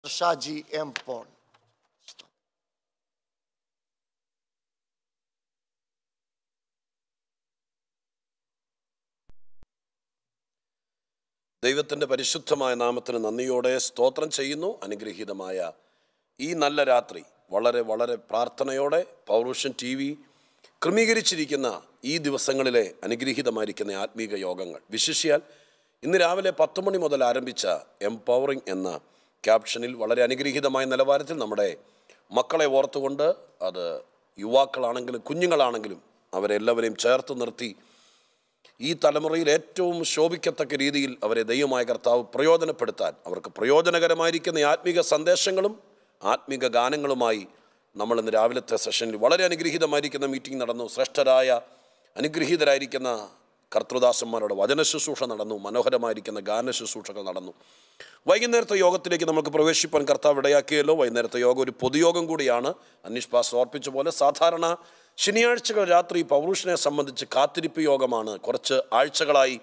Shaji M Paul ദൈവത്തിൻ്റെ പരിശുദ്ധമായ നാമത്തിന് നന്ദിയോടെ സ്തോത്രം ചെയ്യുന്നു അനുഗ്രഹീതമായ ഈ നല്ല രാത്രി വളരെ വളരെ പ്രാർത്ഥനയോടെ പൗരുഷൻ ടി വി ക്രമീകരിച്ചിരിക്കുന്ന ഈ ദിവസങ്ങളിലെ അനുഗ്രഹീതമായിരിക്കുന്ന ആത്മീക യോഗങ്ങൾ വിശിഷ്യാൽ ഇന്ന് രാവിലെ പത്ത് മണി മുതൽ ആരംഭിച്ച എംപവറിംഗ് എന്ന ക്യാപ്ഷനിൽ വളരെ അനുഗ്രഹീതമായ നിലവാരത്തിൽ നമ്മുടെ മക്കളെ ഓർത്തുകൊണ്ട് അത് യുവാക്കളാണെങ്കിലും കുഞ്ഞുങ്ങളാണെങ്കിലും അവരെല്ലാവരെയും ചേർത്ത് നിർത്തി ഈ തലമുറയിൽ ഏറ്റവും ശോഭിക്കത്തക്ക രീതിയിൽ അവരെ ദൈവമായ കർത്താവ് പ്രയോജനപ്പെടുത്താൻ അവർക്ക് പ്രയോജനകരമായിരിക്കുന്ന ഈ ആത്മീക സന്ദേശങ്ങളും ആത്മീക ഗാനങ്ങളുമായി നമ്മൾ ഇന്ന് രാവിലത്തെ സെഷനിൽ വളരെ അനുഗ്രഹീതമായിരിക്കുന്ന മീറ്റിംഗ് നടന്നു ശ്രേഷ്ഠരായ അനുഗ്രഹീതരായിരിക്കുന്ന കർത്തൃദാസന്മാരുടെ വചന ശുശ്രൂഷ നടന്നു മനോഹരമായിരിക്കുന്ന ഗാന ശുശ്രൂഷകൾ നടന്നു വൈകുന്നേരത്തെ യോഗത്തിലേക്ക് നമുക്ക് പ്രവേശിപ്പാൻ കർത്താവ് ഇടയാക്കിയല്ലോ വൈകുന്നേരത്തെ യോഗം ഒരു പൊതുയോഗം കൂടിയാണ് അനീഷ് പാസ് ഓർപ്പിച്ച പോലെ സാധാരണ ശനിയാഴ്ചകൾ രാത്രി പൗരുഷനെ സംബന്ധിച്ച് കാത്തിരിപ്പ് യോഗമാണ് കുറച്ച് ആഴ്ചകളായി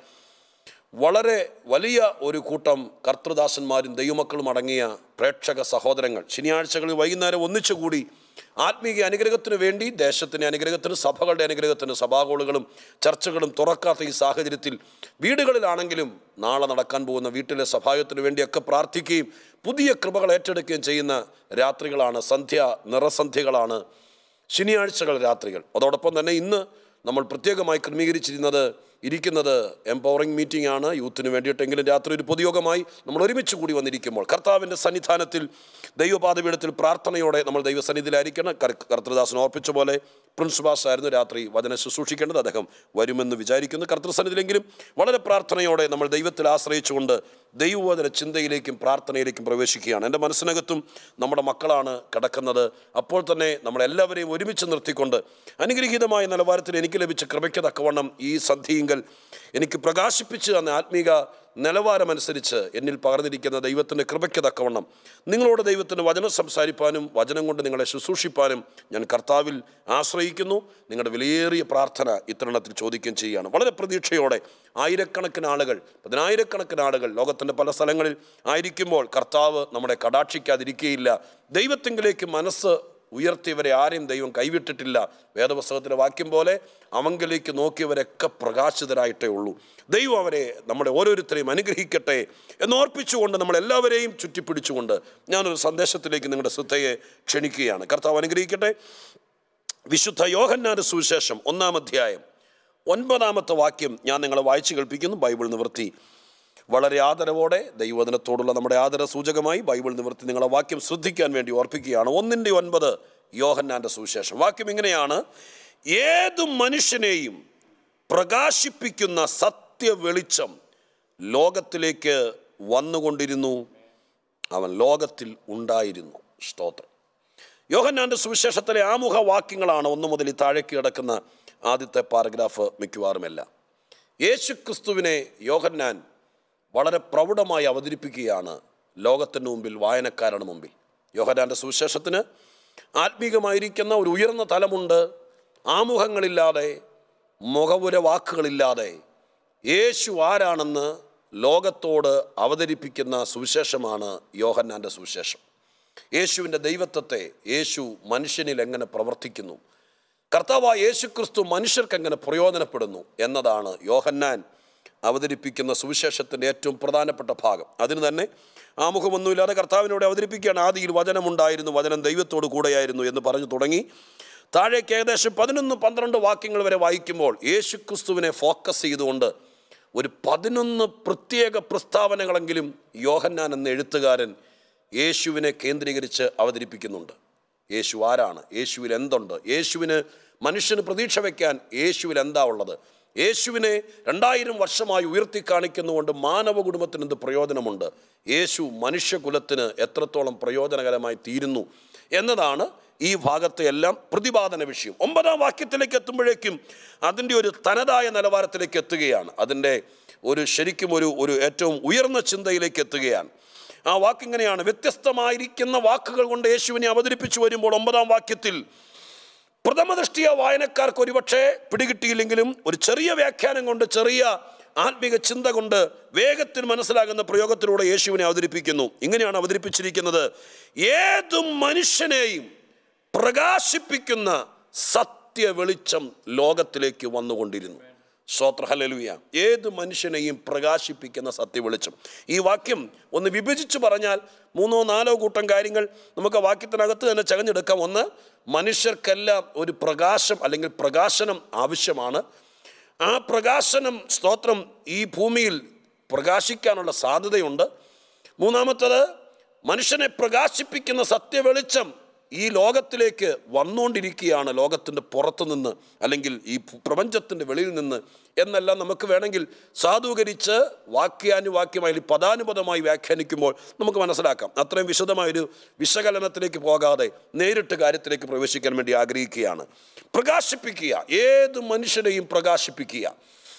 വളരെ വലിയ ഒരു കൂട്ടം കർത്തൃദാസന്മാരും ദൈവമക്കളും അടങ്ങിയ പ്രേക്ഷക സഹോദരങ്ങൾ ശനിയാഴ്ചകളിൽ വൈകുന്നേരം ഒന്നിച്ചുകൂടി ആത്മീയ അനുഗ്രഹത്തിന് വേണ്ടി ദേശത്തിൻ്റെ അനുഗ്രഹത്തിന് സഭകളുടെ അനുഗ്രഹത്തിന് സഭാകോളുകളും ചർച്ചകളും തുറക്കാത്ത ഈ സാഹചര്യത്തിൽ വീടുകളിലാണെങ്കിലും നാളെ നടക്കാൻ പോകുന്ന വീട്ടിലെ സഭായത്തിന് വേണ്ടിയൊക്കെ പ്രാർത്ഥിക്കുകയും പുതിയ കൃപകൾ ഏറ്റെടുക്കുകയും ചെയ്യുന്ന രാത്രികളാണ് സന്ധ്യ നിറസന്ധ്യകളാണ് ശനിയാഴ്ചകൾ രാത്രികൾ അതോടൊപ്പം തന്നെ ഇന്ന് നമ്മൾ പ്രത്യേകമായി ക്രമീകരിച്ചിരുന്നത് ഇരിക്കുന്നത് എംപവറിംഗ് മീറ്റിംഗ് ആണ് യൂത്തിന് വേണ്ടിയിട്ടെങ്കിലും രാത്രി ഒരു പൊതുയോഗമായി നമ്മൾ ഒരുമിച്ച് കൂടി വന്നിരിക്കുമ്പോൾ കർത്താവിൻ്റെ സന്നിധാനത്തിൽ ദൈവപാതപീഠത്തിൽ പ്രാർത്ഥനയോടെ നമ്മൾ ദൈവസന്നിധിയിലായിരിക്കണം കർ- കർത്തൃദാസൻ ഓർപ്പിച്ച പോലെ പ്രിൻസിപ്പാസ് ആയിരുന്നു രാത്രി വചനം ശുശ്രൂഷിക്കേണ്ടത് അദ്ദേഹം വരുമെന്ന് വിചാരിക്കുന്നു കർത്തൃസന്നിധിയിലെങ്കിലും വളരെ പ്രാർത്ഥനയോടെ നമ്മൾ ദൈവത്തിൽ ആശ്രയിച്ചുകൊണ്ട് ദൈവവചന ചിന്തയിലേക്കും പ്രാർത്ഥനയിലേക്കും പ്രവേശിക്കുകയാണ് എൻ്റെ മനസ്സിനകത്തും നമ്മുടെ മക്കളാണ് കിടക്കുന്നത് അപ്പോൾ തന്നെ നമ്മളെല്ലാവരെയും ഒരുമിച്ച് നിർത്തിക്കൊണ്ട് അനുഗ്രഹീതമായ നിലവാരത്തിൽ എനിക്ക് ലഭിച്ച കൃപയ്ക്ക് തക്കവണ്ണം ഈ സന്ധിയിങ്കൽ എനിക്ക് പ്രകാശിപ്പിച്ച് തന്ന ആത്മീക നിലവാരമനുസരിച്ച് എന്നിൽ പകർന്നിരിക്കുന്ന ദൈവത്തിൻ്റെ കൃപയ്ക്ക് തക്കവണ്ണം നിങ്ങളോട് ദൈവത്തിന് വചനം സംസാരിപ്പാനും വചനം കൊണ്ട് നിങ്ങളെ ശുശ്രൂഷിപ്പാനും ഞാൻ കർത്താവിൽ ആശ്രയിക്കുന്നു നിങ്ങളുടെ വിലയേറിയ പ്രാർത്ഥന ഇത്തരണത്തിൽ ചോദിക്കുകയും ചെയ്യുകയാണ് വളരെ പ്രതീക്ഷയോടെ ആയിരക്കണക്കിന് ആളുകൾ പതിനായിരക്കണക്കിന് ആളുകൾ ലോകത്തിൻ്റെ പല സ്ഥലങ്ങളിൽ ആയിരിക്കുമ്പോൾ കർത്താവ് നമ്മളെ കടാക്ഷിക്കാതിരിക്കുകയില്ല ദൈവത്തെങ്കിലേക്ക് മനസ്സ് ഉയർത്തിയവരെ ആരെയും ദൈവം കൈവിട്ടിട്ടില്ല വേദപുസ്തകത്തിലെ വാക്യം പോലെ അവങ്കിലേക്ക് നോക്കിയവരൊക്കെ പ്രകാശിതരായിട്ടേ ഉള്ളൂ ദൈവം അവരെ നമ്മുടെ ഓരോരുത്തരെയും അനുഗ്രഹിക്കട്ടെ എന്നോർപ്പിച്ചുകൊണ്ട് നമ്മളെല്ലാവരെയും ചുറ്റിപ്പിടിച്ചുകൊണ്ട് ഞാനൊരു സന്ദേശത്തിലേക്ക് നിങ്ങളുടെ ശ്രദ്ധയെ ക്ഷണിക്കുകയാണ് കർത്താവ് അനുഗ്രഹിക്കട്ടെ വിശുദ്ധ യോഹന്നാന്റെ സുവിശേഷം ഒന്നാം അധ്യായം ഒൻപതാമത്തെ വാക്യം ഞാൻ നിങ്ങളെ വായിച്ചു കേൾപ്പിക്കുന്നു ബൈബിൾ നിവൃത്തി വളരെ ആദരവോടെ ദൈവവചനത്തോടുള്ള നമ്മുടെ ആദര സൂചകമായി ബൈബിൾ നിവൃത്തി നിങ്ങളെ വാക്യം ശ്രദ്ധിക്കാൻ വേണ്ടി ഓർപ്പിക്കുകയാണ് ഒന്നിൻ്റെ ഒൻപത് യോഹന്നാന്റെ സുവിശേഷം വാക്യം ഇങ്ങനെയാണ് ഏതു മനുഷ്യനെയും പ്രകാശിപ്പിക്കുന്ന സത്യ വെളിച്ചം ലോകത്തിലേക്ക് വന്നുകൊണ്ടിരുന്നു അവൻ ലോകത്തിൽ ഉണ്ടായിരുന്നു സ്തോത്രം യോഹന്നാന്റെ സുവിശേഷത്തിലെ ആമുഖ വാക്യങ്ങളാണ് ഒന്ന് മുതൽ ഈ താഴേക്ക് കിടക്കുന്ന ആദ്യത്തെ പാരഗ്രാഫ് മിക്കവാറുമെല്ലാം യേശു ക്രിസ്തുവിനെ യോഹന്നാൻ വളരെ പ്രൗഢമായി അവതരിപ്പിക്കുകയാണ് ലോകത്തിന് മുമ്പിൽ വായനക്കാരുടെ മുമ്പിൽ യോഹന്നാൻ്റെ സുവിശേഷത്തിന് ആത്മീകമായിരിക്കുന്ന ഒരു ഉയർന്ന തലമുണ്ട് ആമുഖങ്ങളില്ലാതെ മുഖവുര വാക്കുകളില്ലാതെ യേശു ആരാണെന്ന് ലോകത്തോട് അവതരിപ്പിക്കുന്ന സുവിശേഷമാണ് യോഹന്നാൻ്റെ സുവിശേഷം യേശുവിൻ്റെ ദൈവത്വത്തെ യേശു മനുഷ്യനിൽ എങ്ങനെ പ്രവർത്തിക്കുന്നു കർത്താവായ യേശു ക്രിസ്തു മനുഷ്യർക്ക് എങ്ങനെ പ്രയോജനപ്പെടുന്നു എന്നതാണ് യോഹന്നാൻ അവതരിപ്പിക്കുന്ന സുവിശേഷത്തിൻ്റെ ഏറ്റവും പ്രധാനപ്പെട്ട ഭാഗം അതിന് തന്നെ ആമുഖമൊന്നുമില്ലാതെ കർത്താവിനോട് അവതരിപ്പിക്കുകയാണ് ആദിയിൽ വചനമുണ്ടായിരുന്നു വചനം ദൈവത്തോട് കൂടെയായിരുന്നു എന്ന് പറഞ്ഞു തുടങ്ങി താഴേക്ക് ഏകദേശം പതിനൊന്ന് പന്ത്രണ്ട് വാക്യങ്ങൾ വരെ വായിക്കുമ്പോൾ യേശു ക്രിസ്തുവിനെ ഫോക്കസ് ചെയ്തുകൊണ്ട് ഒരു പതിനൊന്ന് പ്രത്യേക പ്രസ്താവനകളെങ്കിലും യോഹന്നാൻ എന്ന എഴുത്തുകാരൻ യേശുവിനെ കേന്ദ്രീകരിച്ച് അവതരിപ്പിക്കുന്നുണ്ട് യേശു ആരാണ് യേശുവിൽ എന്തുണ്ട് യേശുവിന് മനുഷ്യന് പ്രതീക്ഷ വയ്ക്കാൻ യേശുവിൽ എന്താ ഉള്ളത് യേശുവിനെ രണ്ടായിരം വർഷമായി ഉയർത്തി കാണിക്കുന്നുകൊണ്ട് മാനവ കുടുംബത്തിന് എന്ത് പ്രയോജനമുണ്ട് യേശു മനുഷ്യകുലത്തിന് എത്രത്തോളം പ്രയോജനകരമായി തീരുന്നു എന്നതാണ് ഈ ഭാഗത്തെ എല്ലാം പ്രതിപാദന വിഷയം ഒമ്പതാം വാക്യത്തിലേക്ക് എത്തുമ്പോഴേക്കും അതിൻ്റെ ഒരു തനതായ നിലവാരത്തിലേക്ക് എത്തുകയാണ് അതിൻ്റെ ഒരു ശരിക്കും ഒരു ഒരു ഏറ്റവും ഉയർന്ന ചിന്തയിലേക്ക് എത്തുകയാണ് ആ വാക്കിങ്ങനെയാണ് വ്യത്യസ്തമായിരിക്കുന്ന വാക്കുകൾ കൊണ്ട് യേശുവിനെ അവതരിപ്പിച്ചു വരുമ്പോൾ ഒമ്പതാം വാക്യത്തിൽ പ്രഥമദൃഷ്ടിയ വായനക്കാർക്ക് ഒരുപക്ഷെ പിടികിട്ടിയില്ലെങ്കിലും ഒരു ചെറിയ വ്യാഖ്യാനം കൊണ്ട് ചെറിയ ആത്മീക ചിന്ത കൊണ്ട് വേഗത്തിൽ മനസ്സിലാകുന്ന പ്രയോഗത്തിലൂടെ യേശുവിനെ അവതരിപ്പിക്കുന്നു ഇങ്ങനെയാണ് അവതരിപ്പിച്ചിരിക്കുന്നത് ഏതു മനുഷ്യനെയും പ്രകാശിപ്പിക്കുന്ന സത്യ വെളിച്ചം ലോകത്തിലേക്ക് വന്നുകൊണ്ടിരുന്നു സ്വോത്ര ഹലലുയ ഏത് മനുഷ്യനെയും പ്രകാശിപ്പിക്കുന്ന സത്യ വെളിച്ചം ഈ വാക്യം ഒന്ന് വിഭജിച്ച് പറഞ്ഞാൽ മൂന്നോ നാലോ കൂട്ടം കാര്യങ്ങൾ നമുക്ക് ആ വാക്യത്തിനകത്ത് തന്നെ ചകഞ്ഞെടുക്കാം ഒന്ന് മനുഷ്യർക്കെല്ലാം ഒരു പ്രകാശം അല്ലെങ്കിൽ പ്രകാശനം ആവശ്യമാണ് ആ പ്രകാശനം സ്തോത്രം ഈ ഭൂമിയിൽ പ്രകാശിക്കാനുള്ള സാധ്യതയുണ്ട് മൂന്നാമത്തത് മനുഷ്യനെ പ്രകാശിപ്പിക്കുന്ന സത്യവെളിച്ചം ഈ ലോകത്തിലേക്ക് വന്നുകൊണ്ടിരിക്കുകയാണ് ലോകത്തിൻ്റെ പുറത്തു നിന്ന് അല്ലെങ്കിൽ ഈ ഭൂ- പ്രപഞ്ചത്തിൻ്റെ വെളിയിൽ നിന്ന് എന്നെല്ലാം നമുക്ക് വേണമെങ്കിൽ സാധൂകരിച്ച് വാക്യാനുവാക്യമായി പദാനുപദമായി വ്യാഖ്യാനിക്കുമ്പോൾ നമുക്ക് മനസ്സിലാക്കാം അത്രയും വിശദമായൊരു വിശകലനത്തിലേക്ക് പോകാതെ നേരിട്ട് കാര്യത്തിലേക്ക് പ്രവേശിക്കാൻ വേണ്ടി ആഗ്രഹിക്കുകയാണ് പ്രകാശിപ്പിക്കുക ഏത് മനുഷ്യനെയും പ്രകാശിപ്പിക്കുക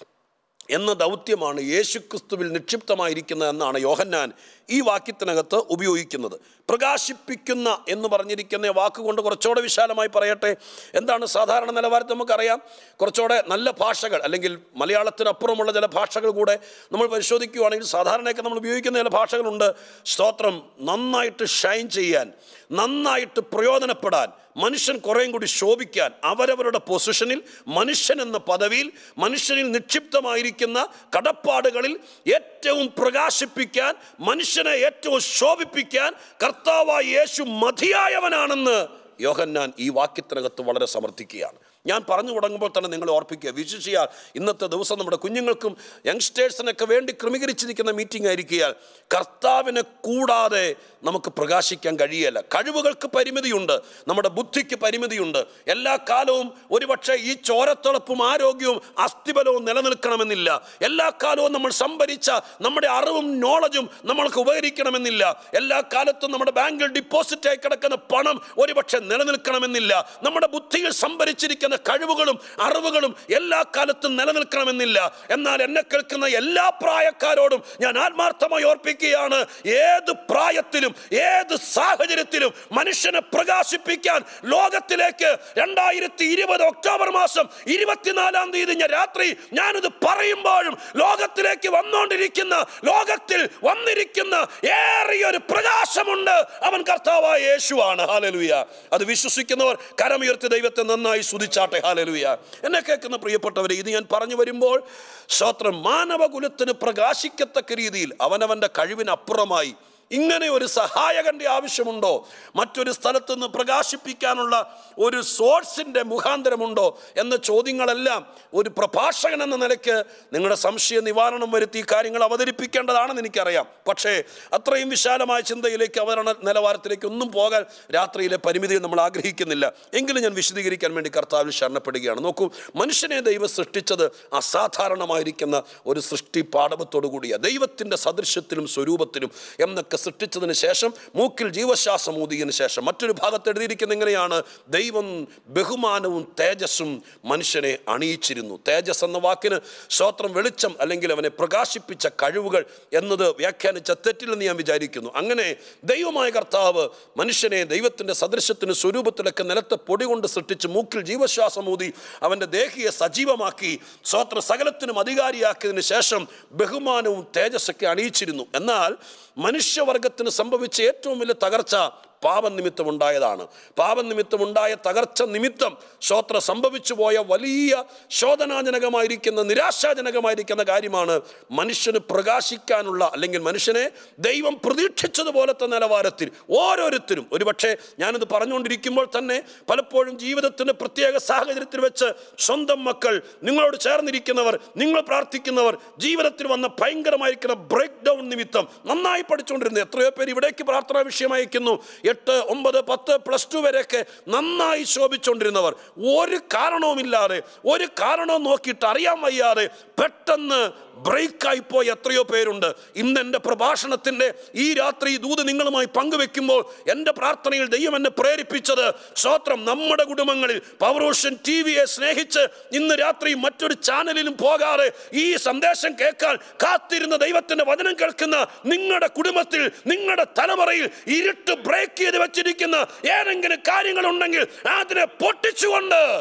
എന്ന ദൗത്യമാണ് യേശുക്രിസ്തുവിൽ നിക്ഷിപ്തമായിരിക്കുന്നത് എന്നാണ് യോഹന്നാൻ ഈ വാക്യത്തിനകത്ത് ഉപയോഗിക്കുന്നത് പ്രകാശിപ്പിക്കുന്ന എന്ന് പറഞ്ഞിരിക്കുന്ന വാക്കുകൊണ്ട് കുറച്ചുകൂടെ വിശാലമായി പറയട്ടെ എന്താണ് സാധാരണ നിലവാരത്തിൽ നമുക്കറിയാം കുറച്ചുകൂടെ നല്ല ഭാഷകൾ അല്ലെങ്കിൽ മലയാളത്തിനപ്പുറമുള്ള ചില ഭാഷകൾ കൂടെ നമ്മൾ പരിശോധിക്കുകയാണെങ്കിൽ സാധാരണയൊക്കെ നമ്മൾ ഉപയോഗിക്കുന്ന ചില ഭാഷകളുണ്ട് സ്തോത്രം നന്നായിട്ട് ഷൈൻ ചെയ്യാൻ നന്നായിട്ട് പ്രയോജനപ്പെടാൻ മനുഷ്യൻ കുറേയും കൂടി ശോഭിക്കാൻ അവരവരുടെ പൊസിഷനിൽ മനുഷ്യൻ എന്ന പദവിയിൽ മനുഷ്യനിൽ നിക്ഷിപ്തമായിരിക്കുന്ന കടപ്പാടുകളിൽ ഏറ്റവും പ്രകാശിപ്പിക്കാൻ മനുഷ്യനെ ഏറ്റവും ശോഭിപ്പിക്കാൻ കർത്താവായ യേശു മതിയായവനാണെന്ന് യോഹന്നാൻ ഈ വാക്യത്തിനകത്ത് വളരെ സമർത്ഥിക്കുകയാണ് ഞാൻ പറഞ്ഞു തുടങ്ങുമ്പോൾ തന്നെ നിങ്ങൾ ഓർപ്പിക്കുക വിശേഷിയാൽ ഇന്നത്തെ ദിവസം നമ്മുടെ കുഞ്ഞുങ്ങൾക്കും യങ്സ്റ്റേഴ്സിനൊക്കെ വേണ്ടി ക്രമീകരിച്ചിരിക്കുന്ന മീറ്റിംഗ് ആയിരിക്കുകയാൽ കർത്താവിനെ കൂടാതെ നമുക്ക് പ്രകാശിക്കാൻ കഴിയല്ല കഴിവുകൾക്ക് പരിമിതിയുണ്ട് നമ്മുടെ ബുദ്ധിക്ക് പരിമിതിയുണ്ട് എല്ലാ കാലവും ഒരുപക്ഷെ ഈ ചോരത്തിളപ്പും ആരോഗ്യവും അസ്ഥിബലവും നിലനിൽക്കണമെന്നില്ല എല്ലാ കാലവും നമ്മൾ സംഭരിച്ച നമ്മുടെ അറിവും നോളജും നമ്മൾക്ക് ഉപകരിക്കണമെന്നില്ല എല്ലാ കാലത്തും നമ്മുടെ ബാങ്കിൽ ഡിപ്പോസിറ്റായി കിടക്കുന്ന പണം ഒരുപക്ഷെ നിലനിൽക്കണമെന്നില്ല നമ്മുടെ ബുദ്ധിയിൽ സംഭരിച്ചിരിക്കുന്ന കഴിവുകളും അറിവുകളും എല്ലാ കാലത്തും നിലനിൽക്കണമെന്നില്ല എന്നാൽ എന്നെ കേൾക്കുന്ന എല്ലാ പ്രായക്കാരോടും ഞാൻ ആത്മാർത്ഥമായി ഓർപ്പിക്കുകയാണ് ഏത് പ്രായത്തിലും ഏത് സാഹചര്യത്തിലും മനുഷ്യനെ പ്രകാശിപ്പിക്കാൻ ലോകത്തിലേക്ക് രണ്ടായിരത്തി ഇരുപത് ഒക്ടോബർ മാസം ഇരുപത്തിനാലാം തീയതി ഞാൻ രാത്രി ഞാനിത് പറയുമ്പോഴും ലോകത്തിലേക്ക് വന്നുകൊണ്ടിരിക്കുന്ന ലോകത്തിൽ വന്നിരിക്കുന്ന ഏറിയൊരു പ്രകാശമുണ്ട് അവൻ കർത്താവായ യേശുവാണ് ഹാലലുയ അത് വിശ്വസിക്കുന്നവർ കരമുയർത്തി ദൈവത്തെ നന്നായി സ്തുതിച്ചാട്ടെ ഹാലലുയ എന്നെ കേൾക്കുന്ന പ്രിയപ്പെട്ടവരെ ഇത് ഞാൻ പറഞ്ഞു വരുമ്പോൾ സ്വത്രം മാനവകുലത്തിന് പ്രകാശിക്കത്തക്ക രീതിയിൽ അവനവൻ്റെ കഴിവിനപ്പുറമായി ഇങ്ങനെ ഒരു സഹായകന്റെ ആവശ്യമുണ്ടോ മറ്റൊരു സ്ഥലത്ത് നിന്ന് പ്രകാശിപ്പിക്കാനുള്ള ഒരു സോഴ്സിൻ്റെ മുഖാന്തരമുണ്ടോ എന്ന ചോദ്യങ്ങളെല്ലാം ഒരു പ്രഭാഷകൻ എന്ന നിലയ്ക്ക് നിങ്ങളുടെ സംശയ നിവാരണം വരുത്തി ഈ കാര്യങ്ങൾ അവതരിപ്പിക്കേണ്ടതാണെന്ന് എനിക്കറിയാം പക്ഷേ അത്രയും വിശാലമായ ചിന്തയിലേക്ക് അവതരണ നിലവാരത്തിലേക്ക് ഒന്നും പോകാൻ രാത്രിയിലെ പരിമിതിയിൽ നമ്മൾ ആഗ്രഹിക്കുന്നില്ല എങ്കിലും ഞാൻ വിശദീകരിക്കാൻ വേണ്ടി കർത്താവിൽ ശരണപ്പെടുകയാണ് നോക്കൂ മനുഷ്യനെ ദൈവം സൃഷ്ടിച്ചത് അസാധാരണമായിരിക്കുന്ന ഒരു സൃഷ്ടി പാഠവത്തോടു കൂടിയ ദൈവത്തിൻ്റെ സദൃശ്യത്തിലും സ്വരൂപത്തിലും എന്നൊക്കെ സൃഷ്ടിച്ചതിന് ശേഷം മൂക്കിൽ ജീവശ്വാസം ഊതിയതിന് ശേഷം മറ്റൊരു ഭാഗത്ത് എഴുതിയിരിക്കുന്ന എങ്ങനെയാണ് ദൈവം ബഹുമാനവും തേജസ്സും മനുഷ്യനെ അണിയിച്ചിരുന്നു തേജസ് എന്ന വാക്കിന് സ്വോത്രം വെളിച്ചം അല്ലെങ്കിൽ അവനെ പ്രകാശിപ്പിച്ച കഴിവുകൾ എന്നത് വ്യാഖ്യാനിച്ച തെറ്റില്ലെന്ന് ഞാൻ വിചാരിക്കുന്നു അങ്ങനെ ദൈവമായ കർത്താവ് മനുഷ്യനെ ദൈവത്തിൻ്റെ സദൃശ്യത്തിന് സ്വരൂപത്തിലൊക്കെ നിലത്തെ പൊടി കൊണ്ട് സൃഷ്ടിച്ച് മൂക്കിൽ ജീവശ്വാസം ഊതി അവൻ്റെ ദേഹിയെ സജീവമാക്കി സ്വോത്ര സകലത്തിനും അധികാരിയാക്കിയതിന് ശേഷം ബഹുമാനവും തേജസ്സൊക്കെ അണിയിച്ചിരുന്നു എന്നാൽ മനുഷ്യവർഗത്തിന് സംഭവിച്ച ഏറ്റവും വലിയ തകർച്ച പാപനിമിത്തം ഉണ്ടായതാണ് പാപനിമിത്തം ഉണ്ടായ തകർച്ച നിമിത്തം ശ്രോത്ര സംഭവിച്ചു പോയ വലിയ ശോധനാജനകമായിരിക്കുന്ന നിരാശാജനകമായിരിക്കുന്ന കാര്യമാണ് മനുഷ്യന് പ്രകാശിക്കാനുള്ള അല്ലെങ്കിൽ മനുഷ്യനെ ദൈവം പ്രതീക്ഷിച്ചതുപോലത്തെ നിലവാരത്തിൽ ഓരോരുത്തരും ഒരുപക്ഷെ ഞാനിത് പറഞ്ഞുകൊണ്ടിരിക്കുമ്പോൾ തന്നെ പലപ്പോഴും ജീവിതത്തിൻ്റെ പ്രത്യേക സാഹചര്യത്തിൽ വെച്ച് സ്വന്തം മക്കൾ നിങ്ങളോട് ചേർന്നിരിക്കുന്നവർ നിങ്ങൾ പ്രാർത്ഥിക്കുന്നവർ ജീവിതത്തിൽ വന്ന ഭയങ്കരമായിരിക്കുന്ന ബ്രേക്ക് ഡൗൺ നിമിത്തം നന്നായി പഠിച്ചുകൊണ്ടിരുന്നത് എത്രയോ പേര് ഇവിടേക്ക് പ്രാർത്ഥനാ വിഷയമായിരിക്കുന്നു എട്ട് ഒമ്പത് പത്ത് പ്ലസ് ടു വരെയൊക്കെ നന്നായി ശോഭിച്ചുകൊണ്ടിരുന്നവർ ഒരു കാരണവുമില്ലാതെ ഒരു കാരണവും നോക്കിയിട്ട് അറിയാൻ വയ്യാതെ പെട്ടെന്ന് ബ്രേക്കായി പോയ എത്രയോ പേരുണ്ട് ഇന്ന് എൻ്റെ പ്രഭാഷണത്തിൻ്റെ ഈ രാത്രി ഈ ദൂത് നിങ്ങളുമായി പങ്കുവെക്കുമ്പോൾ എൻ്റെ പ്രാർത്ഥനയിൽ ദൈവം എന്നെ പ്രേരിപ്പിച്ചത് സ്വോത്രം നമ്മുടെ കുടുംബങ്ങളിൽ പവറോഷൻ ടി വിയെ സ്നേഹിച്ച് ഇന്ന് രാത്രി മറ്റൊരു ചാനലിലും പോകാതെ ഈ സന്ദേശം കേൾക്കാൻ കാത്തിരുന്ന ദൈവത്തിൻ്റെ വചനം കേൾക്കുന്ന നിങ്ങളുടെ കുടുംബത്തിൽ നിങ്ങളുടെ തലമുറയിൽ ഇരുട്ട് ബ്രേക്ക് ചെയ്ത് വെച്ചിരിക്കുന്ന ഏതെങ്കിലും കാര്യങ്ങളുണ്ടെങ്കിൽ അതിനെ പൊട്ടിച്ചുകൊണ്ട്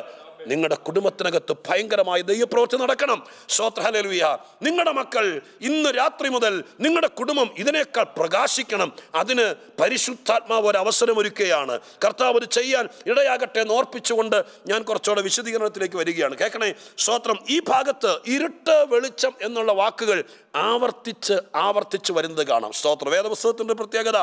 നിങ്ങളുടെ കുടുംബത്തിനകത്ത് ഭയങ്കരമായ ദൈവപ്രവൃത്തി നടക്കണം ശ്രോത്രഹലലുയ നിങ്ങളുടെ മക്കൾ ഇന്ന് രാത്രി മുതൽ നിങ്ങളുടെ കുടുംബം ഇതിനേക്കാൾ പ്രകാശിക്കണം അതിന് പരിശുദ്ധാത്മാവ് ഒരു അവസരമൊരുക്കുകയാണ് കർത്താവ് അത് ചെയ്യാൻ ഇടയാകട്ടെ എന്ന് ഓർപ്പിച്ചുകൊണ്ട് ഞാൻ കുറച്ചുകൂടെ വിശദീകരണത്തിലേക്ക് വരികയാണ് കേൾക്കണേ സ്തോത്രം ഈ ഭാഗത്ത് ഇരുട്ട് വെളിച്ചം എന്നുള്ള വാക്കുകൾ ആവർത്തിച്ച് ആവർത്തിച്ച് വരുന്നത് കാണാം സ്തോത്രം വേദപുസ്തകത്തിൻ്റെ പ്രത്യേകത